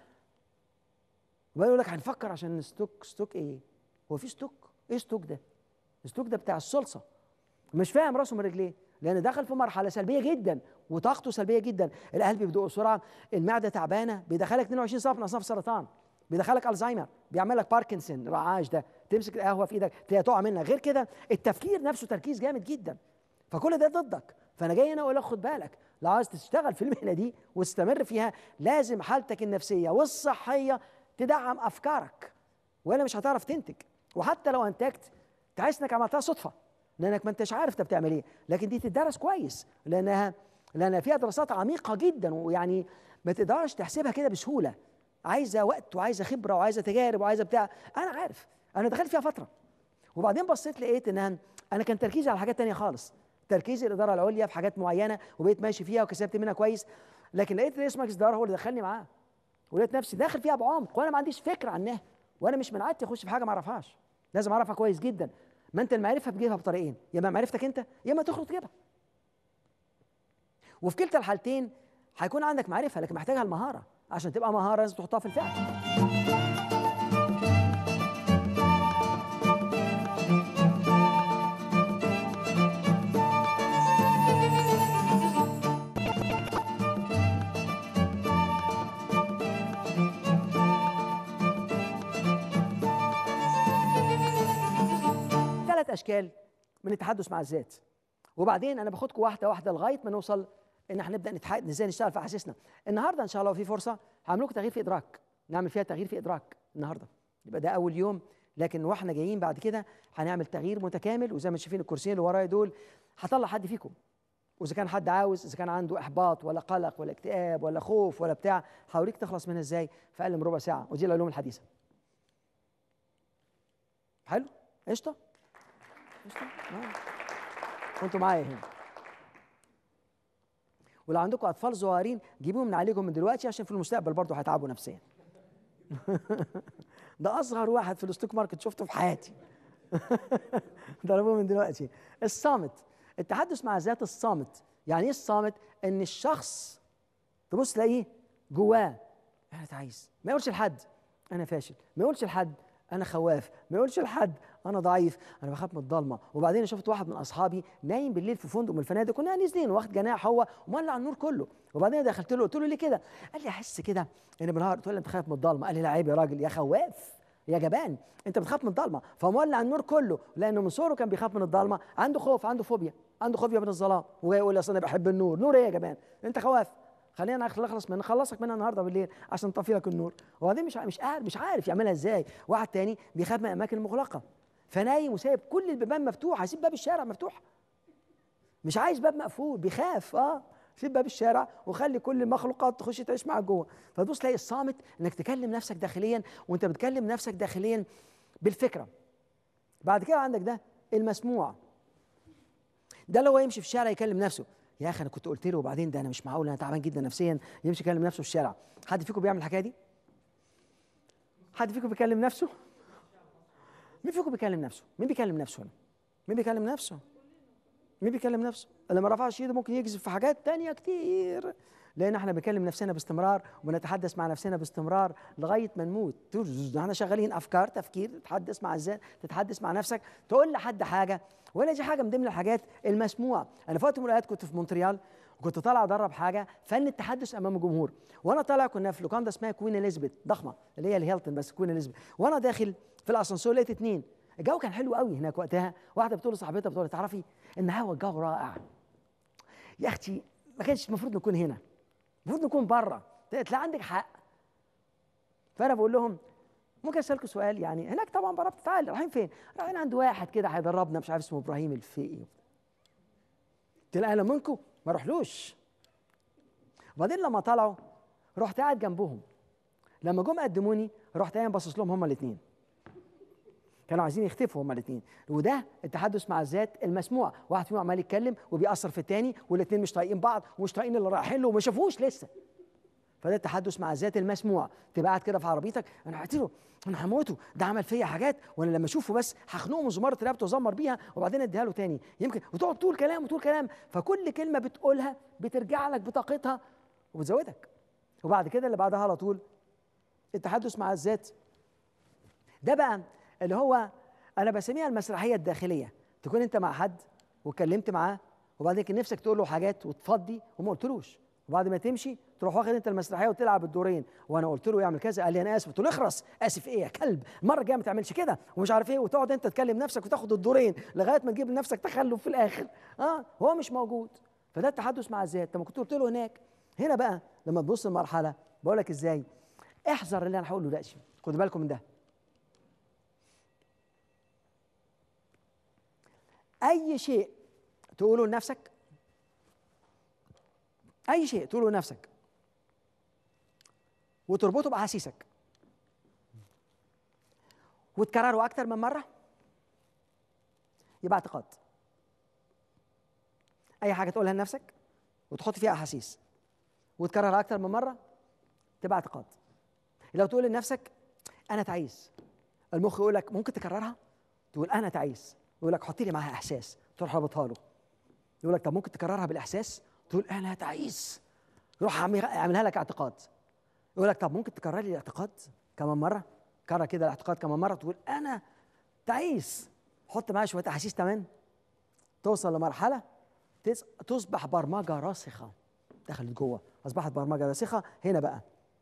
ويقول لك هنفكر عشان ستوك ستوك ايه؟ هو في ستوك؟ ايه ستوك ده؟ ستوك ده بتاع الصلصه مش فاهم راسه من رجليه لان دخل في مرحله سلبيه جدا وطاقته سلبيه جدا القلب بيدق بسرعه المعده تعبانه بيدخلك 22 صف من اصناف السرطان بيدخلك الزهايمر بيعمل لك باركنسون رعاش ده تمسك القهوه في ايدك تلاقيها تقع منك غير كده التفكير نفسه تركيز جامد جدا فكل ده ضدك فانا جاي هنا اقول لك خد بالك لو عايز تشتغل في المهنه دي وتستمر فيها لازم حالتك النفسيه والصحيه تدعم افكارك والا مش هتعرف تنتج وحتى لو انتجت تحس انك عملتها صدفه لانك ما انتش عارف انت بتعمل ايه لكن دي تدرس كويس لانها لانها فيها دراسات عميقه جدا ويعني ما تقدرش تحسبها كده بسهوله عايزه وقت وعايزه خبره وعايزه تجارب وعايزه بتاع انا عارف انا دخلت فيها فتره وبعدين بصيت لقيت انها انا كان تركيزي على حاجات تانية خالص تركيز الاداره العليا في حاجات معينه وبقيت ماشي فيها وكسبت منها كويس لكن لقيت رئيس مجلس الاداره هو اللي دخلني معاه ولقيت نفسي داخل فيها بعمق وانا ما عنديش فكره عنها وانا مش من عادتي اخش في حاجه ما اعرفهاش لازم اعرفها كويس جدا ما انت المعرفه بتجيبها بطريقين يا اما معرفتك انت يا اما تخرج تجيبها وفي كلتا الحالتين هيكون عندك معرفه لكن محتاجها المهاره عشان تبقى مهاره لازم تحطها في الفعل ثلاث اشكال من التحدث مع الذات وبعدين انا باخدكم واحده واحده لغايه ما نوصل ان احنا نبدا نتحدث ازاي نشتغل في احاسيسنا النهارده ان شاء الله في فرصه هعمل لكم تغيير في ادراك نعمل فيها تغيير في ادراك النهارده يبقى ده اول يوم لكن واحنا جايين بعد كده هنعمل تغيير متكامل وزي ما شايفين الكرسيين اللي ورايا دول هطلع حد فيكم واذا كان حد عاوز اذا كان عنده احباط ولا قلق ولا اكتئاب ولا خوف ولا بتاع هوريك تخلص منها ازاي في اقل من ربع ساعه ودي العلوم الحديثه حلو قشطه قشطه آه. وانتوا معايا هنا ولو عندكم اطفال صغيرين جيبوهم من عليكم من دلوقتي عشان في المستقبل برضه هيتعبوا نفسيا ده اصغر واحد في الستوك ماركت شفته في حياتي ضربوه من دلوقتي الصامت التحدث مع الذات الصامت يعني ايه الصامت ان الشخص تبص تلاقيه جواه انا عايز ما يقولش لحد انا فاشل ما يقولش لحد انا خواف ما يقولش لحد انا ضعيف انا بخاف من الضلمه وبعدين شفت واحد من اصحابي نايم بالليل في فندق من الفنادق كنا نازلين واخد جناح هو ومولع النور كله وبعدين دخلت له قلت له ليه كده قال لي احس كده ان بالنهار قلت له انت خايف من الضلمه قال لي لا عيب يا راجل يا خواف يا جبان انت بتخاف من الضلمه فمولع النور كله لانه من صغره كان بيخاف من الضلمه عنده خوف عنده فوبيا عنده فوبيا من الظلام وجاي يقول لي اصل انا بحب النور نور ايه يا جبان انت خواف خلينا نخلص من نخلصك منها النهارده بالليل عشان نطفي لك النور وبعدين مش مش عارف مش عارف يعملها ازاي واحد تاني بيخاف من الاماكن المغلقه فنايم وسايب كل البيبان مفتوحه هيسيب باب الشارع مفتوح مش عايز باب مقفول بيخاف اه سيب باب الشارع وخلي كل المخلوقات تخش تعيش معاك جوه فتبص تلاقي الصامت انك تكلم نفسك داخليا وانت بتكلم نفسك داخليا بالفكره بعد كده عندك ده المسموع ده اللي هو يمشي في الشارع يكلم نفسه يا اخي انا كنت قلت له وبعدين ده انا مش معقول انا تعبان جدا نفسيا يمشي يكلم نفسه في الشارع حد فيكم بيعمل الحكايه دي حد فيكم بيكلم نفسه مين فيكم بيكلم نفسه مين بيكلم نفسه هنا مين بيكلم نفسه مين بيكلم نفسه اللي ما رفعش ايده ممكن يكذب في حاجات تانية كتير لان احنا بنكلم نفسنا باستمرار وبنتحدث مع نفسنا باستمرار لغايه ما نموت احنا شغالين افكار تفكير تتحدث مع الذات تتحدث مع نفسك تقول لحد حاجه ولا دي حاجه من ضمن الحاجات المسموعه انا في وقت من الاوقات كنت في مونتريال وكنت طالع ادرب حاجه فن التحدث امام الجمهور وانا طالع كنا في لوكاندا اسمها كوين اليزابيث ضخمه اللي هي الهيلتون بس كوين اليزابيث وانا داخل في الاسانسور لقيت اتنين الجو كان حلو قوي هناك وقتها واحده بتقول لصاحبتها بتقول تعرفي ان هوا الجو رائع يا اختي ما كانش المفروض نكون هنا المفروض نكون بره لا عندك حق فانا بقول لهم ممكن اسالكم سؤال يعني هناك طبعا بره تعالى رايحين فين؟ رايحين عند واحد كده هيدربنا مش عارف اسمه ابراهيم الفقي قلت لها انا منكم ما اروحلوش وبعدين لما طلعوا رحت قاعد جنبهم لما جم قدموني رحت قايم باصص لهم هما الاثنين كانوا عايزين يختفوا هما الاثنين وده التحدث مع الذات المسموع واحد فيهم عمال يتكلم وبيأثر في الثاني والاثنين مش طايقين بعض ومش طايقين اللي رايحين له وما شافوش لسه فده التحدث مع الذات المسموع تبقى قاعد كده في عربيتك انا هقتله انا هموته ده عمل فيا حاجات وانا لما اشوفه بس هخنقه من زماره رقبته وازمر بيها وبعدين اديها له تاني يمكن وتقعد تقول كلام وتقول كلام فكل كلمه بتقولها بترجع لك بطاقتها وبتزودك وبعد كده اللي بعدها على طول التحدث مع الذات ده بقى اللي هو انا بسميها المسرحيه الداخليه تكون انت مع حد واتكلمت معاه وبعدين كان نفسك تقول له حاجات وتفضي وما قلتلوش وبعد ما تمشي تروح واخد انت المسرحيه وتلعب الدورين وانا قلت له يعمل كذا قال لي انا اسف قلت له اخرس اسف ايه يا كلب المره الجايه ما تعملش كده ومش عارف ايه وتقعد انت تكلم نفسك وتاخد الدورين لغايه ما تجيب لنفسك تخلف في الاخر اه هو مش موجود فده التحدث مع الذات لما كنت قلت له هناك هنا بقى لما تبص المرحله بقول لك ازاي احذر اللي انا هقوله ده خدوا بالكم من ده اي شيء تقوله لنفسك اي شيء تقوله لنفسك وتربطه باحاسيسك وتكرره اكتر من مره يبقى اعتقاد اي حاجه تقولها لنفسك وتحط فيها احاسيس وتكررها اكتر من مره تبقى اعتقاد لو تقول لنفسك انا تعيس المخ يقول لك ممكن تكررها تقول انا تعيس يقول لك حط لي معاها احساس تروح رابطها له يقول لك طب ممكن تكررها بالاحساس تقول انا تعيس يروح يعملها لك اعتقاد يقول لك طب ممكن تكرر لي الاعتقاد كمان مره كرر كده الاعتقاد كمان مره تقول انا تعيس حط معاها شويه احاسيس كمان توصل لمرحله تصبح برمجه راسخه دخلت جوه اصبحت برمجه راسخه هنا بقى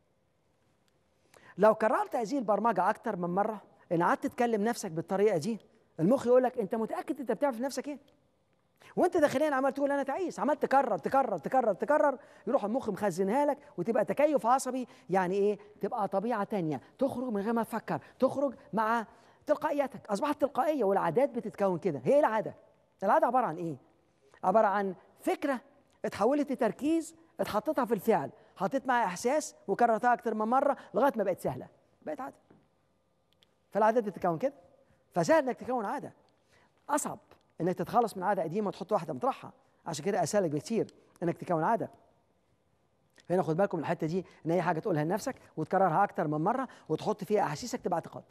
لو كررت هذه البرمجه اكتر من مره ان قعدت تكلم نفسك بالطريقه دي المخ يقول لك انت متاكد انت بتعرف نفسك ايه وانت داخليا عمال تقول انا تعيس عمال تكرر تكرر تكرر تكرر يروح المخ مخزنها لك وتبقى تكيف عصبي يعني ايه تبقى طبيعه تانية تخرج من غير ما تفكر تخرج مع تلقائياتك اصبحت تلقائيه والعادات بتتكون كده هي العاده العاده عباره عن ايه عباره عن فكره اتحولت لتركيز اتحطتها في الفعل حطيت معاها احساس وكررتها اكتر من مره لغايه ما بقت سهله بقت عاده فالعادات بتتكون كده فسهل انك تكون عاده اصعب انك تتخلص من عاده قديمه وتحط واحده مطرحها عشان كده اسهل لك بكتير انك تكون عاده هنا خد بالكم من الحته دي ان اي حاجه تقولها لنفسك وتكررها اكتر من مره وتحط فيها احاسيسك تبقى اعتقاد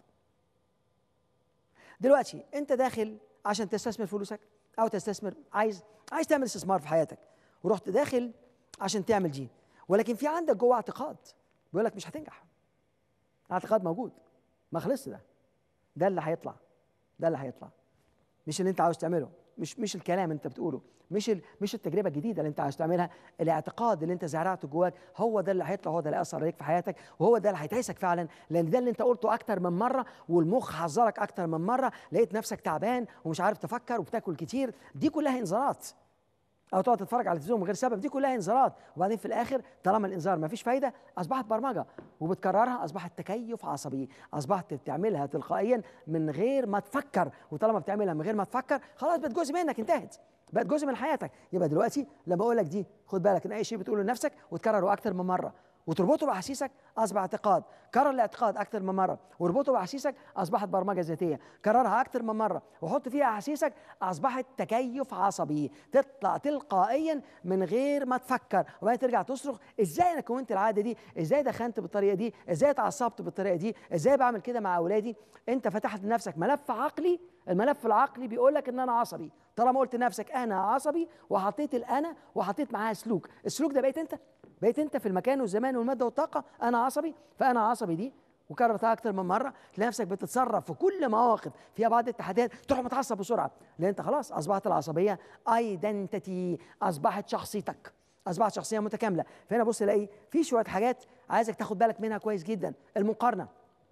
دلوقتي انت داخل عشان تستثمر فلوسك او تستثمر عايز عايز تعمل استثمار في حياتك ورحت داخل عشان تعمل دي ولكن في عندك جوه اعتقاد بيقول لك مش هتنجح اعتقاد موجود ما خلصش ده ده اللي هيطلع ده اللي هيطلع مش اللي انت عاوز تعمله مش مش الكلام اللي انت بتقوله مش ال... مش التجربه الجديده اللي انت عاوز تعملها الاعتقاد اللي انت زرعته جواك هو ده اللي هيطلع هو ده اللي هياثر عليك في حياتك وهو ده اللي هيتعسك فعلا لان ده اللي انت قلته اكتر من مره والمخ حذرك اكتر من مره لقيت نفسك تعبان ومش عارف تفكر وبتاكل كتير دي كلها انذارات او تقعد تتفرج على التلفزيون من غير سبب دي كلها انذارات وبعدين في الاخر طالما الانذار ما فيش فايده اصبحت برمجه وبتكررها اصبحت تكيف عصبي اصبحت بتعملها تلقائيا من غير ما تفكر وطالما بتعملها من غير ما تفكر خلاص بقت جزء منك انتهت بقت جزء من حياتك يبقى دلوقتي لما اقول لك دي خد بالك ان اي شيء بتقوله لنفسك وتكرره اكتر من مره وتربطه باحاسيسك اصبح اعتقاد كرر الاعتقاد اكثر من مره واربطه باحاسيسك اصبحت برمجه ذاتيه كررها اكثر من مره وحط فيها احاسيسك اصبحت تكيف عصبي تطلع تلقائيا من غير ما تفكر وبعدين ترجع تصرخ ازاي انا كونت العاده دي ازاي دخنت بالطريقه دي ازاي اتعصبت بالطريقه دي ازاي بعمل كده مع اولادي انت فتحت لنفسك ملف عقلي الملف العقلي بيقول لك ان انا عصبي طالما قلت لنفسك انا عصبي وحطيت الانا وحطيت معاها سلوك السلوك ده بقيت انت بقيت انت في المكان والزمان والماده والطاقه انا عصبي فانا عصبي دي وكررتها اكتر من مره تلاقي نفسك بتتصرف في كل مواقف فيها بعض التحديات تروح متعصب بسرعه لان انت خلاص اصبحت العصبيه ايدنتيتي اصبحت شخصيتك اصبحت شخصيه متكامله فهنا بص الاقي في شويه حاجات عايزك تاخد بالك منها كويس جدا المقارنه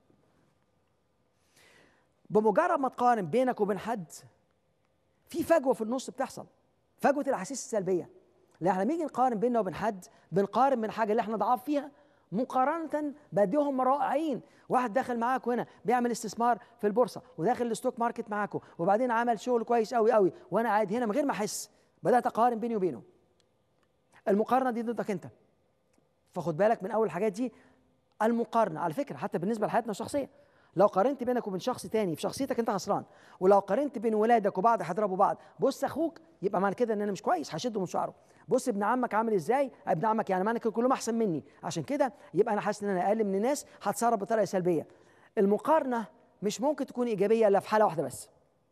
بمجرد ما تقارن بينك وبين حد في فجوه في النص بتحصل فجوه الاحاسيس السلبيه لان احنا بنيجي نقارن بيننا وبين حد بنقارن من حاجه اللي احنا ضعاف فيها مقارنة بديهم رائعين واحد داخل معاكم هنا بيعمل استثمار في البورصة وداخل الستوك ماركت معاكم وبعدين عمل شغل كويس قوي قوي وانا قاعد هنا من غير ما احس بدأت اقارن بيني وبينه المقارنة دي ضدك انت فخد بالك من اول الحاجات دي المقارنة على فكرة حتى بالنسبة لحياتنا الشخصية لو قارنت بينك وبين شخص تاني في شخصيتك انت خسران ولو قارنت بين ولادك وبعض هيضربوا بعض بص اخوك يبقى معنى كده ان انا مش كويس هشده من شعره بص ابن عمك عامل ازاي ابن عمك يعني معنى كده كلهم احسن مني عشان كده يبقى انا حاسس ان انا اقل من الناس هتصرف بطريقه سلبيه المقارنه مش ممكن تكون ايجابيه الا في حاله واحده بس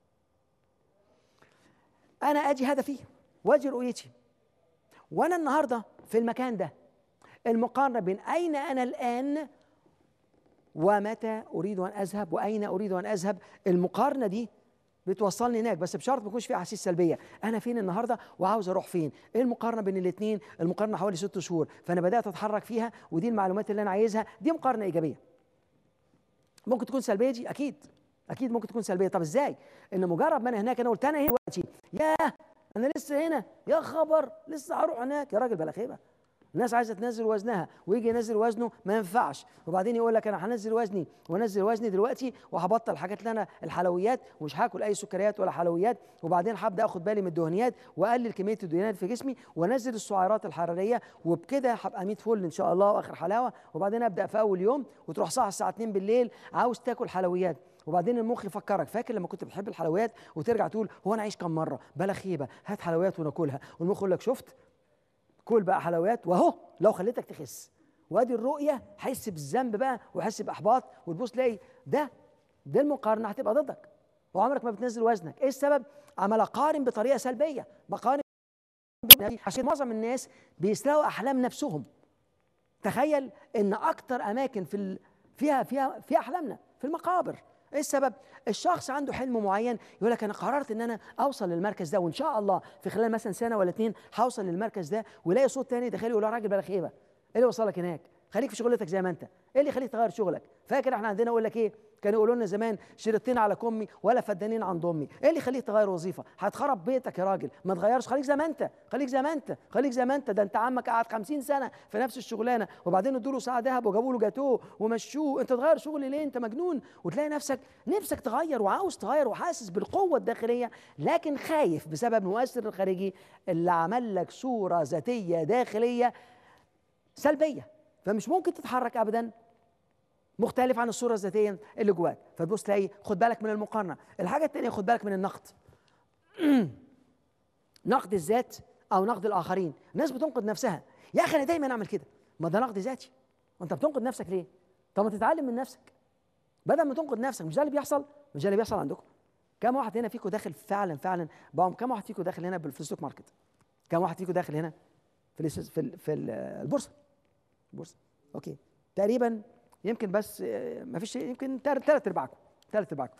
انا ادي هدفي واجي رؤيتي وانا النهارده في المكان ده المقارنه بين اين انا الان ومتى اريد ان اذهب واين اريد ان اذهب المقارنه دي بتوصلني هناك بس بشرط ما يكونش في احاسيس سلبيه انا فين النهارده وعاوز اروح فين ايه المقارنه بين الاثنين المقارنه حوالي ست شهور فانا بدات اتحرك فيها ودي المعلومات اللي انا عايزها دي مقارنه ايجابيه ممكن تكون سلبيه دي اكيد اكيد ممكن تكون سلبيه طب ازاي ان مجرد ما انا هناك انا قلت انا هنا دلوقتي ياه انا لسه هنا يا خبر لسه هروح هناك يا راجل بلا خيبه الناس عايزه تنزل وزنها ويجي ينزل وزنه ما ينفعش وبعدين يقول لك انا هنزل وزني وانزل وزني دلوقتي وهبطل الحاجات اللي انا الحلويات ومش هاكل اي سكريات ولا حلويات وبعدين هبدا اخد بالي من الدهنيات واقلل كميه الدهنيات في جسمي وانزل السعرات الحراريه وبكده هبقى 100 فل ان شاء الله واخر حلاوه وبعدين ابدا في اول يوم وتروح صاحي الساعه 2 بالليل عاوز تاكل حلويات وبعدين المخ يفكرك فاكر لما كنت بتحب الحلويات وترجع تقول هو انا عايش كم مره بلا خيبه هات حلويات وناكلها والمخ يقول لك شفت كل بقى حلويات واهو لو خليتك تخس وادي الرؤيه حس بالذنب بقى وحس باحباط وتبص تلاقي ده ده المقارنه هتبقى ضدك وعمرك ما بتنزل وزنك ايه السبب عمال اقارن بطريقه سلبيه بقارن عشان معظم الناس بيسرقوا احلام نفسهم تخيل ان اكتر اماكن في ال... فيها فيها في احلامنا في المقابر ايه السبب الشخص عنده حلم معين يقول لك انا قررت ان انا اوصل للمركز ده وان شاء الله في خلال مثلا سنه ولا اتنين هوصل للمركز ده ويلاقي صوت تاني داخلي يقول له راجل بلا خيبه ايه اللي وصلك هناك خليك في شغلتك زي ما انت ايه اللي يخليك تغير شغلك فاكر احنا عندنا يقول لك ايه كانوا يقولوا لنا زمان شريطين على كمي ولا فدانين عند امي ايه اللي يخليك تغير وظيفه هتخرب بيتك يا راجل ما تغيرش خليك زي ما انت خليك زي ما انت خليك زي ما انت ده انت عمك قعد 50 سنه في نفس الشغلانه وبعدين ادوا له ساعه ذهب وجابوا له جاتوه ومشوه انت تغير شغل ليه انت مجنون وتلاقي نفسك نفسك تغير وعاوز تغير وحاسس بالقوه الداخليه لكن خايف بسبب المؤثر الخارجي اللي عمل لك صوره ذاتيه داخليه سلبيه فمش ممكن تتحرك ابدا مختلف عن الصوره الذاتيه اللي جواك فتبص تلاقي خد بالك من المقارنه الحاجه الثانيه خد بالك من النقد نقد الذات او نقد الاخرين الناس بتنقد نفسها يا اخي انا دايما اعمل كده ما ده نقد ذاتي وانت بتنقد نفسك ليه طب ما تتعلم من نفسك بدل ما تنقد نفسك مش ده اللي بيحصل مش ده اللي بيحصل عندكم كم واحد هنا فيكم داخل فعلا فعلا بقى كم واحد فيكم داخل هنا في الستوك ماركت كم واحد فيكم داخل هنا في في في البورصه البورصه اوكي تقريبا يمكن بس ما فيش يمكن ثلاث ارباعكم ثلاث ارباعكم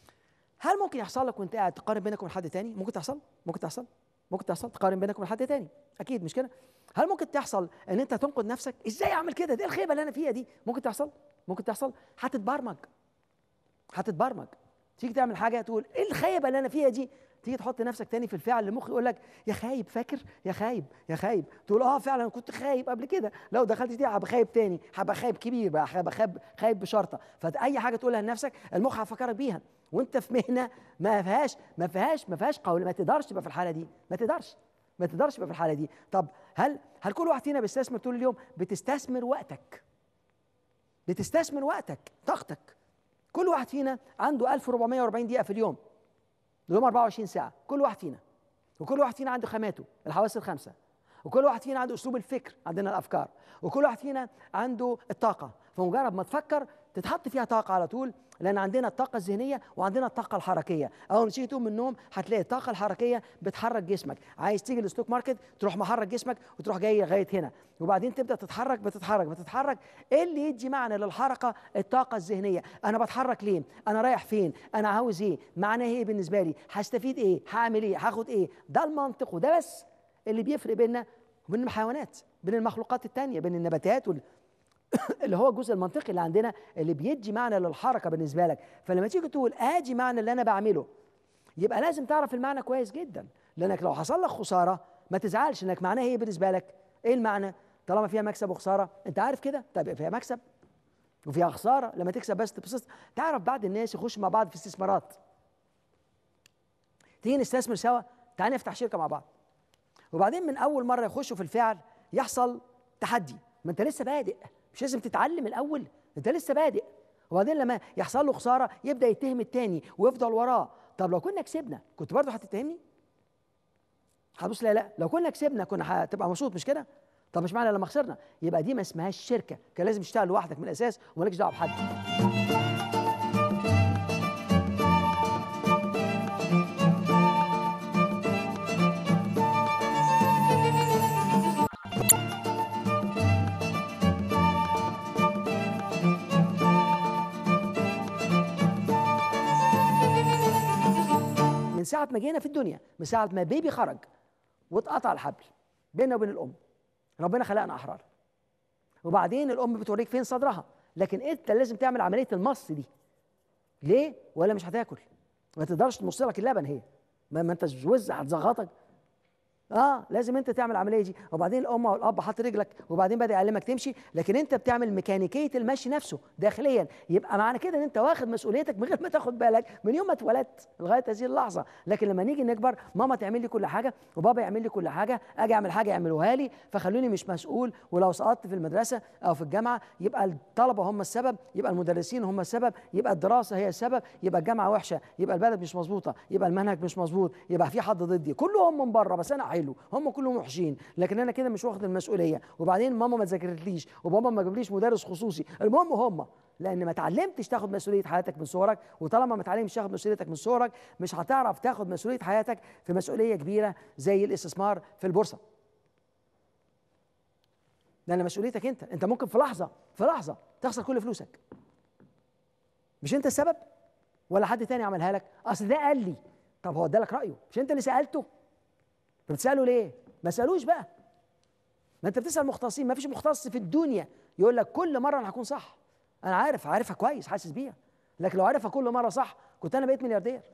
هل ممكن يحصل لك وانت قاعد تقارن بينك وبين حد تاني ممكن تحصل ممكن تحصل ممكن تحصل تقارن بينك وبين حد تاني اكيد مش كده هل ممكن تحصل ان انت تنقد نفسك ازاي اعمل كده دي الخيبه اللي انا فيها دي ممكن تحصل ممكن تحصل هتتبرمج هتتبرمج تيجي تعمل حاجه تقول ايه الخيبه اللي انا فيها دي تيجي تحط نفسك تاني في الفعل المخ يقول لك يا خايب فاكر يا خايب يا خايب تقول اه فعلا كنت خايب قبل كده لو دخلت دي هبقى خايب تاني هبقى خايب كبير بقى هبقى خايب خايب بشرطه فاي حاجه تقولها لنفسك المخ هيفكرك بيها وانت في مهنه ما فيهاش ما فيهاش ما فيهاش قول ما تقدرش تبقى في الحاله دي ما تقدرش ما تقدرش تبقى في الحاله دي طب هل هل كل واحد فينا بيستثمر طول اليوم بتستثمر وقتك بتستثمر وقتك طاقتك كل واحد فينا عنده 1440 دقيقه في اليوم اليوم 24 ساعه كل واحد فينا وكل واحد فينا عنده خاماته الحواس الخمسه وكل واحد فينا عنده اسلوب الفكر عندنا الافكار وكل واحد فينا عنده الطاقه فمجرد ما تفكر تتحط فيها طاقه على طول لان عندنا الطاقه الذهنيه وعندنا الطاقه الحركيه اول ما تيجي تقوم من النوم هتلاقي الطاقه الحركيه بتحرك جسمك عايز تيجي للستوك ماركت تروح محرك جسمك وتروح جاي لغايه هنا وبعدين تبدا تتحرك بتتحرك بتتحرك ايه اللي يدي معنى للحركه الطاقه الذهنيه انا بتحرك ليه انا رايح فين انا عاوز ايه معناه ايه بالنسبه لي هستفيد ايه هعمل ايه هاخد ايه ده المنطق وده بس اللي بيفرق بيننا وبين الحيوانات بين المخلوقات التانية بين النباتات وال... اللي هو الجزء المنطقي اللي عندنا اللي بيدي معنى للحركه بالنسبه لك فلما تيجي تقول ادي معنى اللي انا بعمله يبقى لازم تعرف المعنى كويس جدا لانك لو حصل لك خساره ما تزعلش انك معناها ايه بالنسبه لك ايه المعنى طالما فيها مكسب وخساره انت عارف كده طيب فيها مكسب وفيها خساره لما تكسب بس تبسط تعرف بعض الناس يخشوا مع بعض في استثمارات تيجي نستثمر سوا تعالى نفتح شركه مع بعض وبعدين من اول مره يخشوا في الفعل يحصل تحدي ما انت لسه بادئ مش لازم تتعلم الاول انت لسه بادئ وبعدين لما يحصل له خساره يبدا يتهم التاني ويفضل وراه طب لو كنا كسبنا كنت برضه هتتهمني هتبص لا لا لو كنا كسبنا كنا هتبقى مبسوط مش كده طب مش معنى لما خسرنا يبقى دي ما اسمهاش شركه كان لازم تشتغل لوحدك من الاساس ومالكش دعوه بحد من ساعة ما جينا في الدنيا من ساعة ما بيبي خرج واتقطع الحبل بيننا وبين الأم ربنا خلقنا أحرار وبعدين الأم بتوريك فين صدرها لكن أنت لازم تعمل عملية المص دي ليه؟ ولا مش هتاكل ما تقدرش تمص لك اللبن هي ما, ما انت وز هتزغطك اه لازم انت تعمل العمليه دي وبعدين الام او الاب حط رجلك وبعدين بدا يعلمك تمشي لكن انت بتعمل ميكانيكيه المشي نفسه داخليا يبقى معنى كده ان انت واخد مسؤوليتك من غير ما تاخد بالك من يوم ما اتولدت لغايه هذه اللحظه لكن لما نيجي نكبر ماما تعمل لي كل حاجه وبابا يعمل لي كل حاجه اجي اعمل حاجه يعملوها لي فخلوني مش مسؤول ولو سقطت في المدرسه او في الجامعه يبقى الطلبه هم السبب يبقى المدرسين هم السبب يبقى الدراسه هي السبب يبقى الجامعه وحشه يبقى البلد مش مظبوطه يبقى المنهج مش مظبوط يبقى في حد ضدي كلهم من بره بس انا حلو هم كلهم وحشين لكن انا كده مش واخد المسؤوليه وبعدين ماما ما ذاكرتليش وبابا ما جابليش مدرس خصوصي المهم هم لان ما اتعلمتش تاخد مسؤوليه حياتك من صغرك وطالما ما اتعلمتش تاخد مسؤوليتك من صغرك مش هتعرف تاخد مسؤوليه حياتك في مسؤوليه كبيره زي الاستثمار في البورصه لان مسؤوليتك انت انت ممكن في لحظه في لحظه تخسر كل فلوسك مش انت السبب ولا حد تاني عملها لك اصل ده قال لي طب هو ادالك رايه مش انت اللي سالته طب بتساله ليه ما سالوش بقى ما انت بتسال مختصين ما فيش مختص في الدنيا يقول لك كل مره انا هكون صح انا عارف عارفها كويس حاسس بيها لكن لو عارفها كل مره صح كنت انا بقيت ملياردير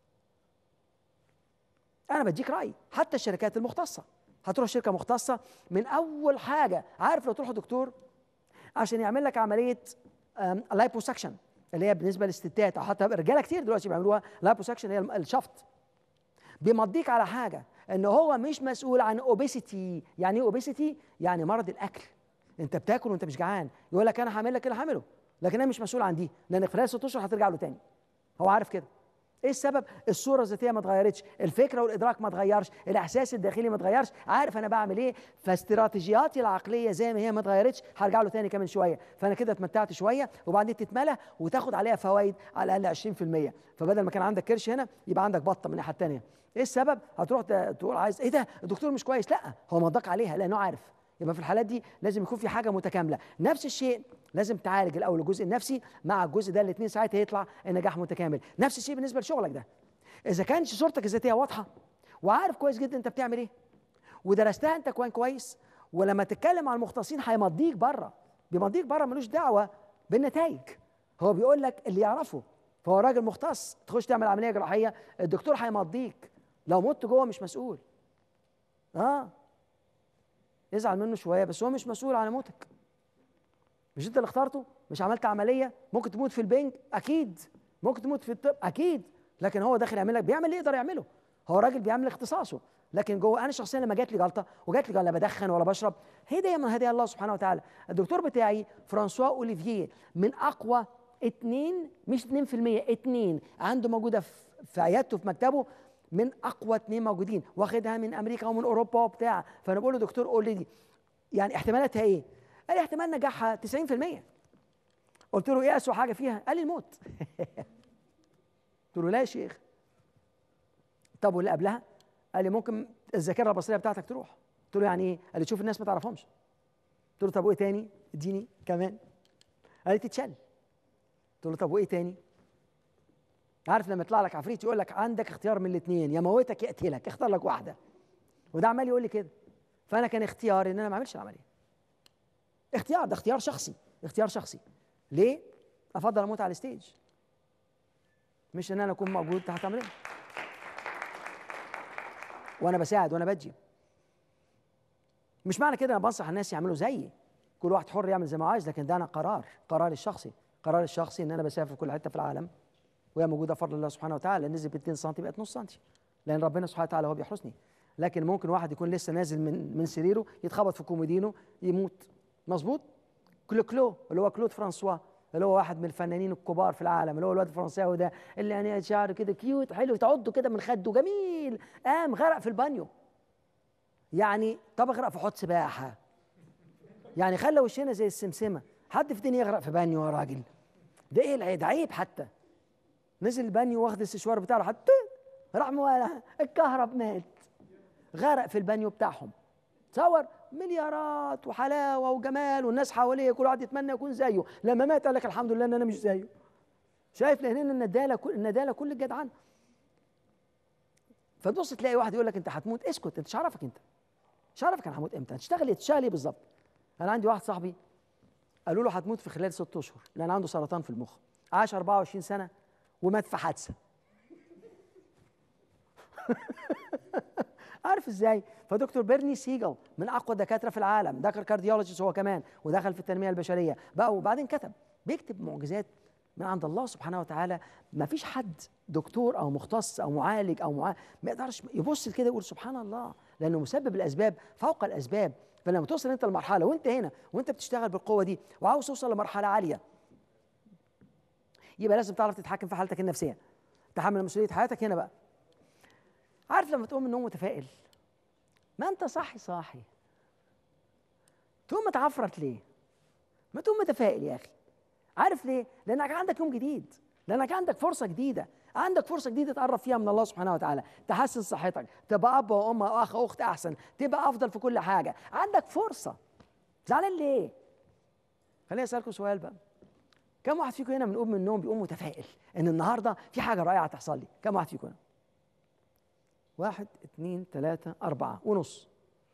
انا بديك رايي حتى الشركات المختصه هتروح شركه مختصه من اول حاجه عارف لو تروح دكتور عشان يعمل لك عمليه لايبوسكشن اللي هي بالنسبه للستات او حتى رجاله كتير دلوقتي بيعملوها لايبوسكشن هي الشفط بيمضيك على حاجه ان هو مش مسؤول عن اوبيسيتي يعني ايه اوبيسيتي يعني مرض الاكل انت بتاكل وانت مش جعان يقول لك انا هعمل لك اللي هعمله لكن انا مش مسؤول عن دي لان خلال ست اشهر هترجع له تاني هو عارف كده ايه السبب الصوره الذاتيه ما اتغيرتش الفكره والادراك ما اتغيرش الاحساس الداخلي ما اتغيرش عارف انا بعمل ايه فاستراتيجياتي العقليه زي ما هي ما اتغيرتش هرجع له تاني كمان شويه فانا كده اتمتعت شويه وبعدين تتملى وتاخد عليها فوائد على الاقل 20% فبدل ما كان عندك كرش هنا يبقى عندك بطه من الناحيه الثانيه ايه السبب هتروح تقول عايز ايه ده الدكتور مش كويس لا هو مضاك عليها لانه عارف يبقى في الحالات دي لازم يكون في حاجه متكامله نفس الشيء لازم تعالج الاول الجزء النفسي مع الجزء ده الاثنين ساعتها يطلع النجاح متكامل نفس الشيء بالنسبه لشغلك ده اذا كانش صورتك الذاتيه واضحه وعارف كويس جدا انت بتعمل ايه ودرستها انت كوين كويس ولما تتكلم مع المختصين هيمضيك بره بيمضيك بره ملوش دعوه بالنتائج هو بيقول لك اللي يعرفه فهو راجل مختص تخش تعمل عمليه جراحيه الدكتور هيمضيك لو مت جوه مش مسؤول اه ازعل منه شويه بس هو مش مسؤول عن موتك مش انت اللي اخترته مش عملت عمليه ممكن تموت في البنج اكيد ممكن تموت في الطب اكيد لكن هو داخل يعمل لك بيعمل اللي يقدر يعمله هو راجل بيعمل اختصاصه لكن جوه انا شخصيا لما جات لي جلطه وجات لي لا بدخن ولا بشرب هديه من هدايا الله سبحانه وتعالى الدكتور بتاعي فرانسوا اوليفييه من اقوى اتنين مش 2% اتنين عنده موجوده في عيادته في مكتبه من اقوى اتنين موجودين واخدها من امريكا ومن اوروبا وبتاع فانا بقول له دكتور قول لي دي يعني احتمالاتها ايه؟ قال لي احتمال نجاحها 90% قلت له ايه اسوء حاجه فيها؟ قال لي الموت قلت له لا يا شيخ طب واللي قبلها؟ قال لي ممكن الذاكره البصريه بتاعتك تروح قلت له يعني ايه؟ قال لي تشوف الناس ما تعرفهمش قلت له طب وايه تاني؟ اديني كمان قال لي تتشل قلت له طب وايه تاني؟ عارف لما يطلع لك عفريت يقول لك عندك اختيار من الاثنين يا موتك يا اقتلك اختار لك واحده وده عمال يقول لي كده فانا كان اختياري ان انا ما اعملش العمليه اختيار ده اختيار شخصي اختيار شخصي ليه افضل اموت على الستيج مش ان انا اكون موجود تحت عمليه وانا بساعد وانا بدي مش معنى كده انا بنصح الناس يعملوا زيي كل واحد حر يعمل زي ما عايز لكن ده انا قرار قراري الشخصي قراري الشخصي ان انا بسافر في كل حته في العالم وهي موجوده بفضل الله سبحانه وتعالى نزل ب 2 سم بقت نص سم لان ربنا سبحانه وتعالى هو بيحرسني لكن ممكن واحد يكون لسه نازل من من سريره يتخبط في كومودينو يموت مظبوط كلو كلو اللي هو كلود فرانسوا اللي هو واحد من الفنانين الكبار في العالم اللي هو الواد الفرنساوي ده اللي يعني شعره كده كيوت حلو تعضه كده من خده جميل قام غرق في البانيو يعني طب اغرق في حوض سباحه يعني خلى وشنا زي السمسمه حد في الدنيا يغرق في بانيو يا راجل ده ايه العيب ده عيب حتى نزل البانيو واخد السشوار بتاعه حتى راح موالها الكهرب مات غرق في البانيو بتاعهم تصور مليارات وحلاوه وجمال والناس حواليه كل واحد يتمنى يكون زيه لما مات قال لك الحمد لله ان انا مش زيه شايف لان النداله كل النداله كل الجدعان فتبص تلاقي واحد يقول لك انت هتموت اسكت انت مش عارفك انت مش عارفك انا هموت امتى هتشتغل تشتغل ايه بالظبط انا عندي واحد صاحبي قالوا له هتموت في خلال ست اشهر لان عنده سرطان في المخ عاش 24 سنه ومات في حادثه عارف ازاي فدكتور بيرني سيجل من اقوى الدكاتره في العالم دكتور كارديولوجيست هو كمان ودخل في التنميه البشريه بقى وبعدين كتب بيكتب معجزات من عند الله سبحانه وتعالى ما فيش حد دكتور او مختص او معالج او معالج ما يقدرش يبص كده يقول سبحان الله لانه مسبب الاسباب فوق الاسباب فلما توصل انت لمرحله وانت هنا وانت بتشتغل بالقوه دي وعاوز توصل لمرحله عاليه يبقى لازم تعرف تتحكم في حالتك النفسيه تحمل مسؤوليه حياتك هنا بقى عارف لما تقوم من النوم متفائل ما انت صاحي صاحي تقوم متعفرت ليه ما تقوم متفائل يا اخي عارف ليه لانك عندك يوم جديد لانك عندك فرصه جديده عندك فرصه جديده تقرب فيها من الله سبحانه وتعالى تحسن صحتك تبقى اب وام واخ واخت احسن تبقى افضل في كل حاجه عندك فرصه زعلان ليه خليني اسالكم سؤال بقى كم واحد فيكم هنا بنقوم من النوم بيقوم متفائل ان النهارده في حاجه رائعه تحصل لي كم واحد فيكم هنا واحد اثنين ثلاثة أربعة ونص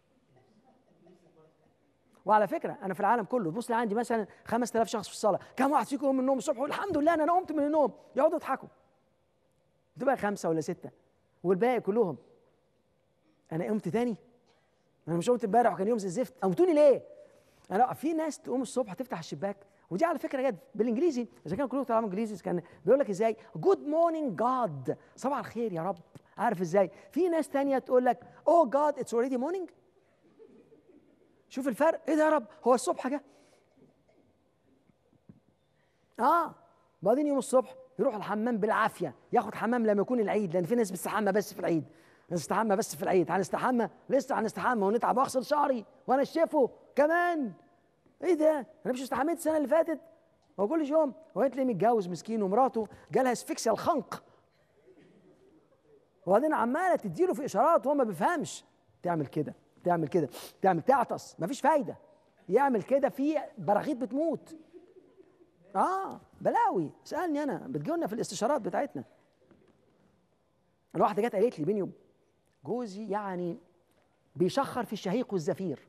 وعلى فكرة أنا في العالم كله بص لي عندي مثلا 5000 شخص في الصلاة كم واحد فيكم يقوم من النوم الصبح يقول الحمد لله أنا قمت من النوم يقعدوا يضحكوا تبقى خمسة ولا ستة والباقي كلهم أنا قمت تاني أنا مش قمت امبارح وكان يوم زي الزفت قمتوني ليه؟ أنا في ناس تقوم الصبح تفتح الشباك ودي على فكره جد بالانجليزي اذا كان كلكم بتتعلموا انجليزي كان بيقول لك ازاي جود مورنينج جاد صباح الخير يا رب عارف ازاي في ناس تانية تقول لك اوه جاد اتس اوريدي مورنينج شوف الفرق ايه ده يا رب هو الصبح جه اه بعدين يوم الصبح يروح الحمام بالعافيه ياخد حمام لما يكون العيد لان في ناس بتستحمى بس في العيد نستحمى بس في العيد هنستحمى لسه هنستحمى ونتعب واغسل شعري وانشفه كمان ايه ده انا مش استحميت السنه اللي فاتت هو كل يوم هو تلاقيه متجوز مسكين ومراته جالها اسفكسيا الخنق وبعدين عماله تديله في اشارات وهو ما بيفهمش تعمل كده تعمل كده تعمل تعطس مفيش فايده يعمل كده في براغيث بتموت اه بلاوي سالني انا بتجيلنا في الاستشارات بتاعتنا الواحده جت قالت لي بيني جوزي يعني بيشخر في الشهيق والزفير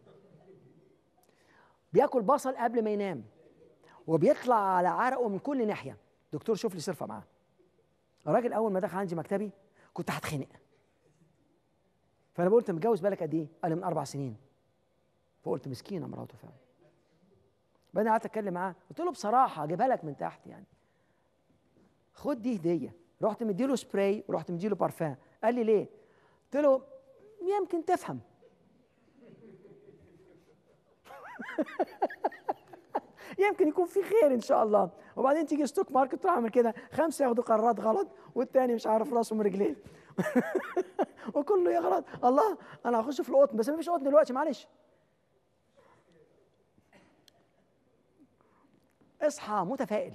بياكل بصل قبل ما ينام وبيطلع على عرقه من كل ناحيه دكتور شوف لي صرفه معاه الراجل اول ما دخل عندي مكتبي كنت هتخنق فانا بقول انت متجوز بالك قد ايه؟ قال لي من اربع سنين فقلت مسكينه مراته فعلا بعدين قعدت اتكلم معاه قلت له بصراحه اجيبها لك من تحت يعني خد دي هديه رحت مديله سبراي ورحت مديله بارفان قال لي ليه؟ قلت له يمكن تفهم يمكن يكون في خير ان شاء الله وبعدين تيجي ستوك ماركت تروح عامل كده خمسه ياخدوا قرارات غلط والتاني مش عارف راسه من رجليه وكله يغلط الله انا هخش في القطن بس ما فيش قطن دلوقتي معلش اصحى متفائل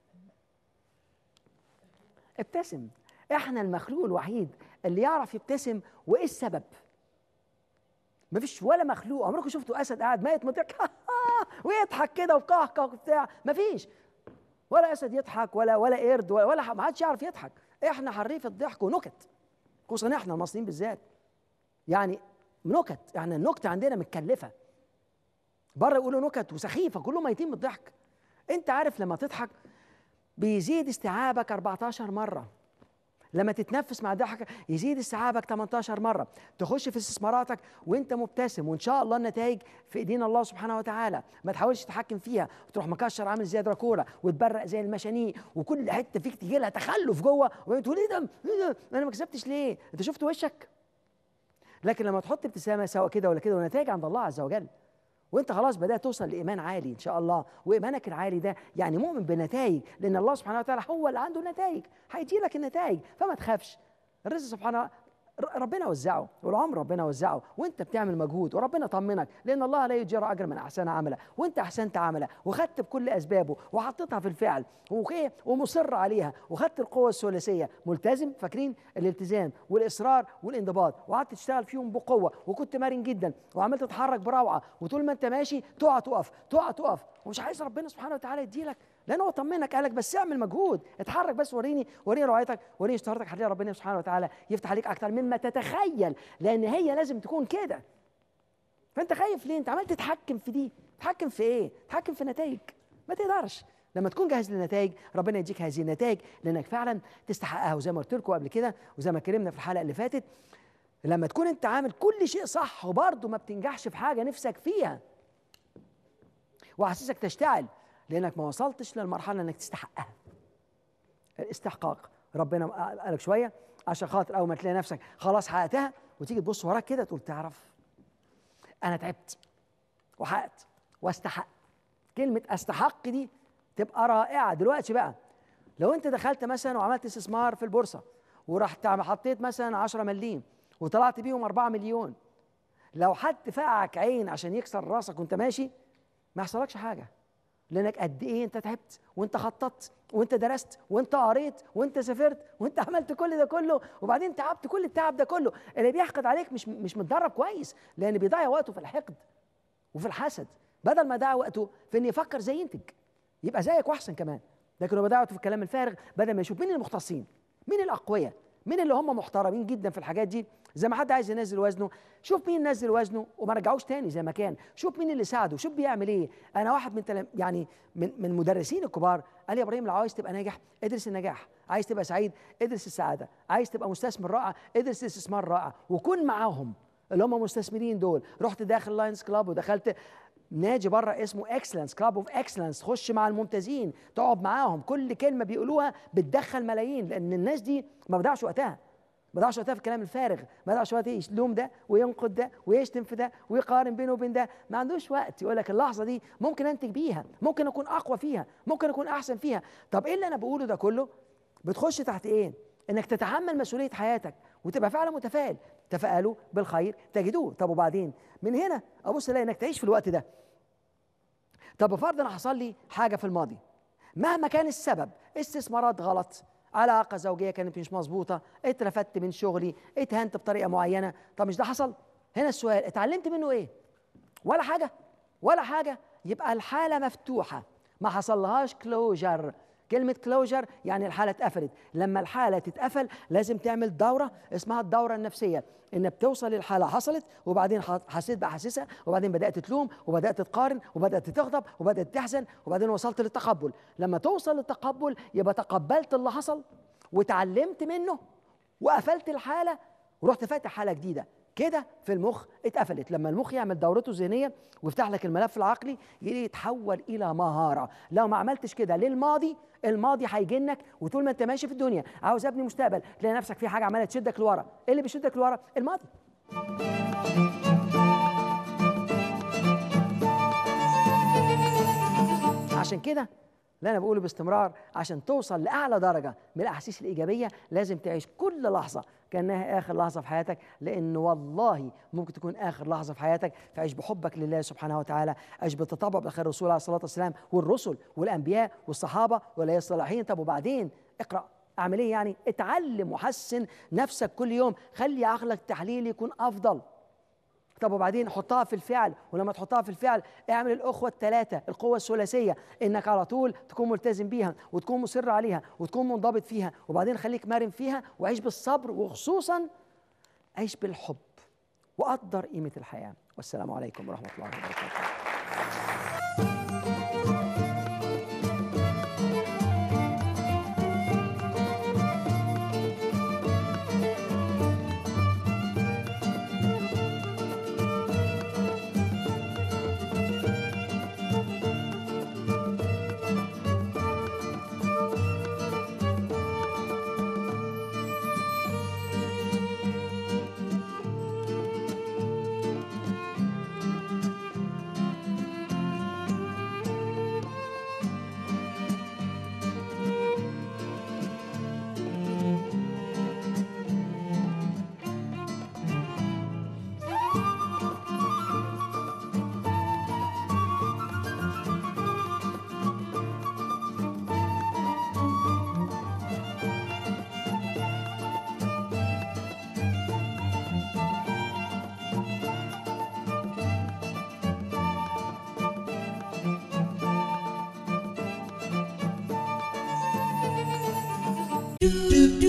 ابتسم احنا المخلوق الوحيد اللي يعرف يبتسم وايه السبب مفيش ولا مخلوق عمركم شفتوا اسد قاعد ميت مضحك ويضحك كده وقهقه وبتاع مفيش ولا اسد يضحك ولا ولا قرد ولا, ولا ما حدش يعرف يضحك احنا حريف الضحك ونكت خصوصا احنا المصريين بالذات يعني نكت يعني النكته عندنا متكلفه بره يقولوا نكت وسخيفه كلهم ميتين من الضحك انت عارف لما تضحك بيزيد استيعابك 14 مره لما تتنفس مع ضحك يزيد استيعابك 18 مره تخش في استثماراتك وانت مبتسم وان شاء الله النتائج في ايدين الله سبحانه وتعالى ما تحاولش تتحكم فيها وتروح مكشر عامل زي دراكولا وتبرق زي المشانيق وكل حته فيك تجي لها تخلف جوه وانت تقول ايه ده ايه ده انا ما كسبتش ليه انت شفت وشك لكن لما تحط ابتسامه سواء كده ولا كده ونتائج عند الله عز وجل وانت خلاص بدات توصل لايمان عالي ان شاء الله وايمانك العالي ده يعني مؤمن بنتائج لان الله سبحانه وتعالى هو اللي عنده نتائج هيدي لك النتائج فما تخافش الرزق سبحانه ربنا وزعه والعمر ربنا وزعه وانت بتعمل مجهود وربنا طمنك لان الله لا يجرى اجر من احسن عملا وانت احسنت عملا وخدت بكل اسبابه وحطيتها في الفعل وايه ومصر عليها وخدت القوه الثلاثيه ملتزم فاكرين الالتزام والاصرار والانضباط وقعدت تشتغل فيهم بقوه وكنت مرن جدا وعملت تتحرك بروعه وطول ما انت ماشي تقع تقف تقع تقف ومش عايز ربنا سبحانه وتعالى يديلك لان هو طمنك قالك بس اعمل مجهود اتحرك بس وريني وريني رعايتك وريني اشتهارتك هتلاقي ربنا سبحانه وتعالى يفتح عليك اكتر مما تتخيل لان هي لازم تكون كده فانت خايف ليه انت عمال تتحكم في دي تتحكم في ايه تتحكم في نتائج ما تقدرش لما تكون جاهز للنتائج ربنا يديك هذه النتائج لانك فعلا تستحقها وزي ما قلت لكم قبل كده وزي ما اتكلمنا في الحلقه اللي فاتت لما تكون انت عامل كل شيء صح وبرضه ما بتنجحش في حاجه نفسك فيها واحاسيسك تشتعل لانك ما وصلتش للمرحله انك تستحقها الاستحقاق ربنا قالك شويه عشان خاطر اول ما تلاقي نفسك خلاص حققتها وتيجي تبص وراك كده تقول تعرف انا تعبت وحققت واستحق كلمه استحق دي تبقى رائعه دلوقتي بقى لو انت دخلت مثلا وعملت استثمار في البورصه ورحت حطيت مثلا 10 مليم وطلعت بيهم 4 مليون لو حد فقعك عين عشان يكسر راسك وانت ماشي ما يحصلكش حاجه لانك قد ايه انت تعبت وانت خططت وانت درست وانت قريت وانت سافرت وانت عملت كل ده كله وبعدين تعبت كل التعب ده كله اللي بيحقد عليك مش مش متدرب كويس لان بيضيع وقته في الحقد وفي الحسد بدل ما يضيع وقته في ان يفكر زي ينتج يبقى زيك واحسن كمان لكن هو بيضيع وقته في الكلام الفارغ بدل ما يشوف مين المختصين مين الاقوياء مين اللي هم محترمين جدا في الحاجات دي زي ما حد عايز ينزل وزنه شوف مين نزل وزنه وما رجعوش تاني زي ما كان شوف مين اللي ساعده شوف بيعمل ايه انا واحد من تلم يعني من من مدرسين الكبار قال لي يا ابراهيم لو عايز تبقى ناجح ادرس النجاح عايز تبقى سعيد ادرس السعاده عايز تبقى مستثمر رائع ادرس الاستثمار رائع وكن معاهم اللي هم مستثمرين دول رحت داخل لاينز كلاب ودخلت نادي بره اسمه اكسلنس كلاب اوف اكسلنس تخش مع الممتازين تقعد معاهم كل كلمه بيقولوها بتدخل ملايين لان الناس دي ما بضيعش وقتها ما ضيعش وقتها في الكلام الفارغ ما ضيعش وقت يلوم ده وينقد ده ويشتم في ده ويقارن بينه وبين ده ما عندوش وقت يقول لك اللحظه دي ممكن انتج بيها ممكن اكون اقوى فيها ممكن اكون احسن فيها طب ايه اللي انا بقوله ده كله بتخش تحت ايه انك تتحمل مسؤوليه حياتك وتبقى فعلا متفائل تفائلوا بالخير تجدوه طب وبعدين من هنا ابص الاقي انك تعيش في الوقت ده طب فرضا حصل لي حاجه في الماضي مهما كان السبب استثمارات غلط علاقه زوجيه كانت مش مظبوطه اترفدت من شغلي اتهنت بطريقه معينه طب مش ده حصل هنا السؤال اتعلمت منه ايه ولا حاجه ولا حاجه يبقى الحاله مفتوحه ما حصلهاش كلوجر كلمة كلوجر يعني الحالة اتقفلت لما الحالة تتقفل لازم تعمل دورة اسمها الدورة النفسية ان بتوصل للحالة حصلت وبعدين حسيت بأحاسيسها وبعدين بدأت تلوم وبدأت تقارن وبدأت تغضب وبدأت تحزن وبعدين وصلت للتقبل لما توصل للتقبل يبقى تقبلت اللي حصل وتعلمت منه وقفلت الحالة ورحت فاتح حالة جديدة كده في المخ اتقفلت لما المخ يعمل دورته الذهنيه ويفتح لك الملف العقلي يتحول الى مهاره لو ما عملتش كده للماضي الماضي هيجنك وطول ما انت ماشي في الدنيا عاوز ابني مستقبل تلاقي نفسك في حاجه عماله تشدك لورا ايه اللي بيشدك لورا الماضي عشان كده اللي انا بقوله باستمرار عشان توصل لاعلى درجه من الاحاسيس الايجابيه لازم تعيش كل لحظه كانها اخر لحظه في حياتك لان والله ممكن تكون اخر لحظه في حياتك فعيش بحبك لله سبحانه وتعالى عيش بالتطبع بخير الرسول عليه الصلاه والسلام والرسل والانبياء والصحابه والاولياء الصالحين طب وبعدين اقرا اعمل ايه يعني اتعلم وحسن نفسك كل يوم خلي عقلك التحليلي يكون افضل طب وبعدين حطها في الفعل ولما تحطها في الفعل اعمل الاخوه الثلاثه القوه الثلاثيه انك على طول تكون ملتزم بيها وتكون مصر عليها وتكون منضبط فيها وبعدين خليك مرن فيها وعيش بالصبر وخصوصا عيش بالحب وقدر قيمه الحياه والسلام عليكم ورحمه الله وبركاته do do do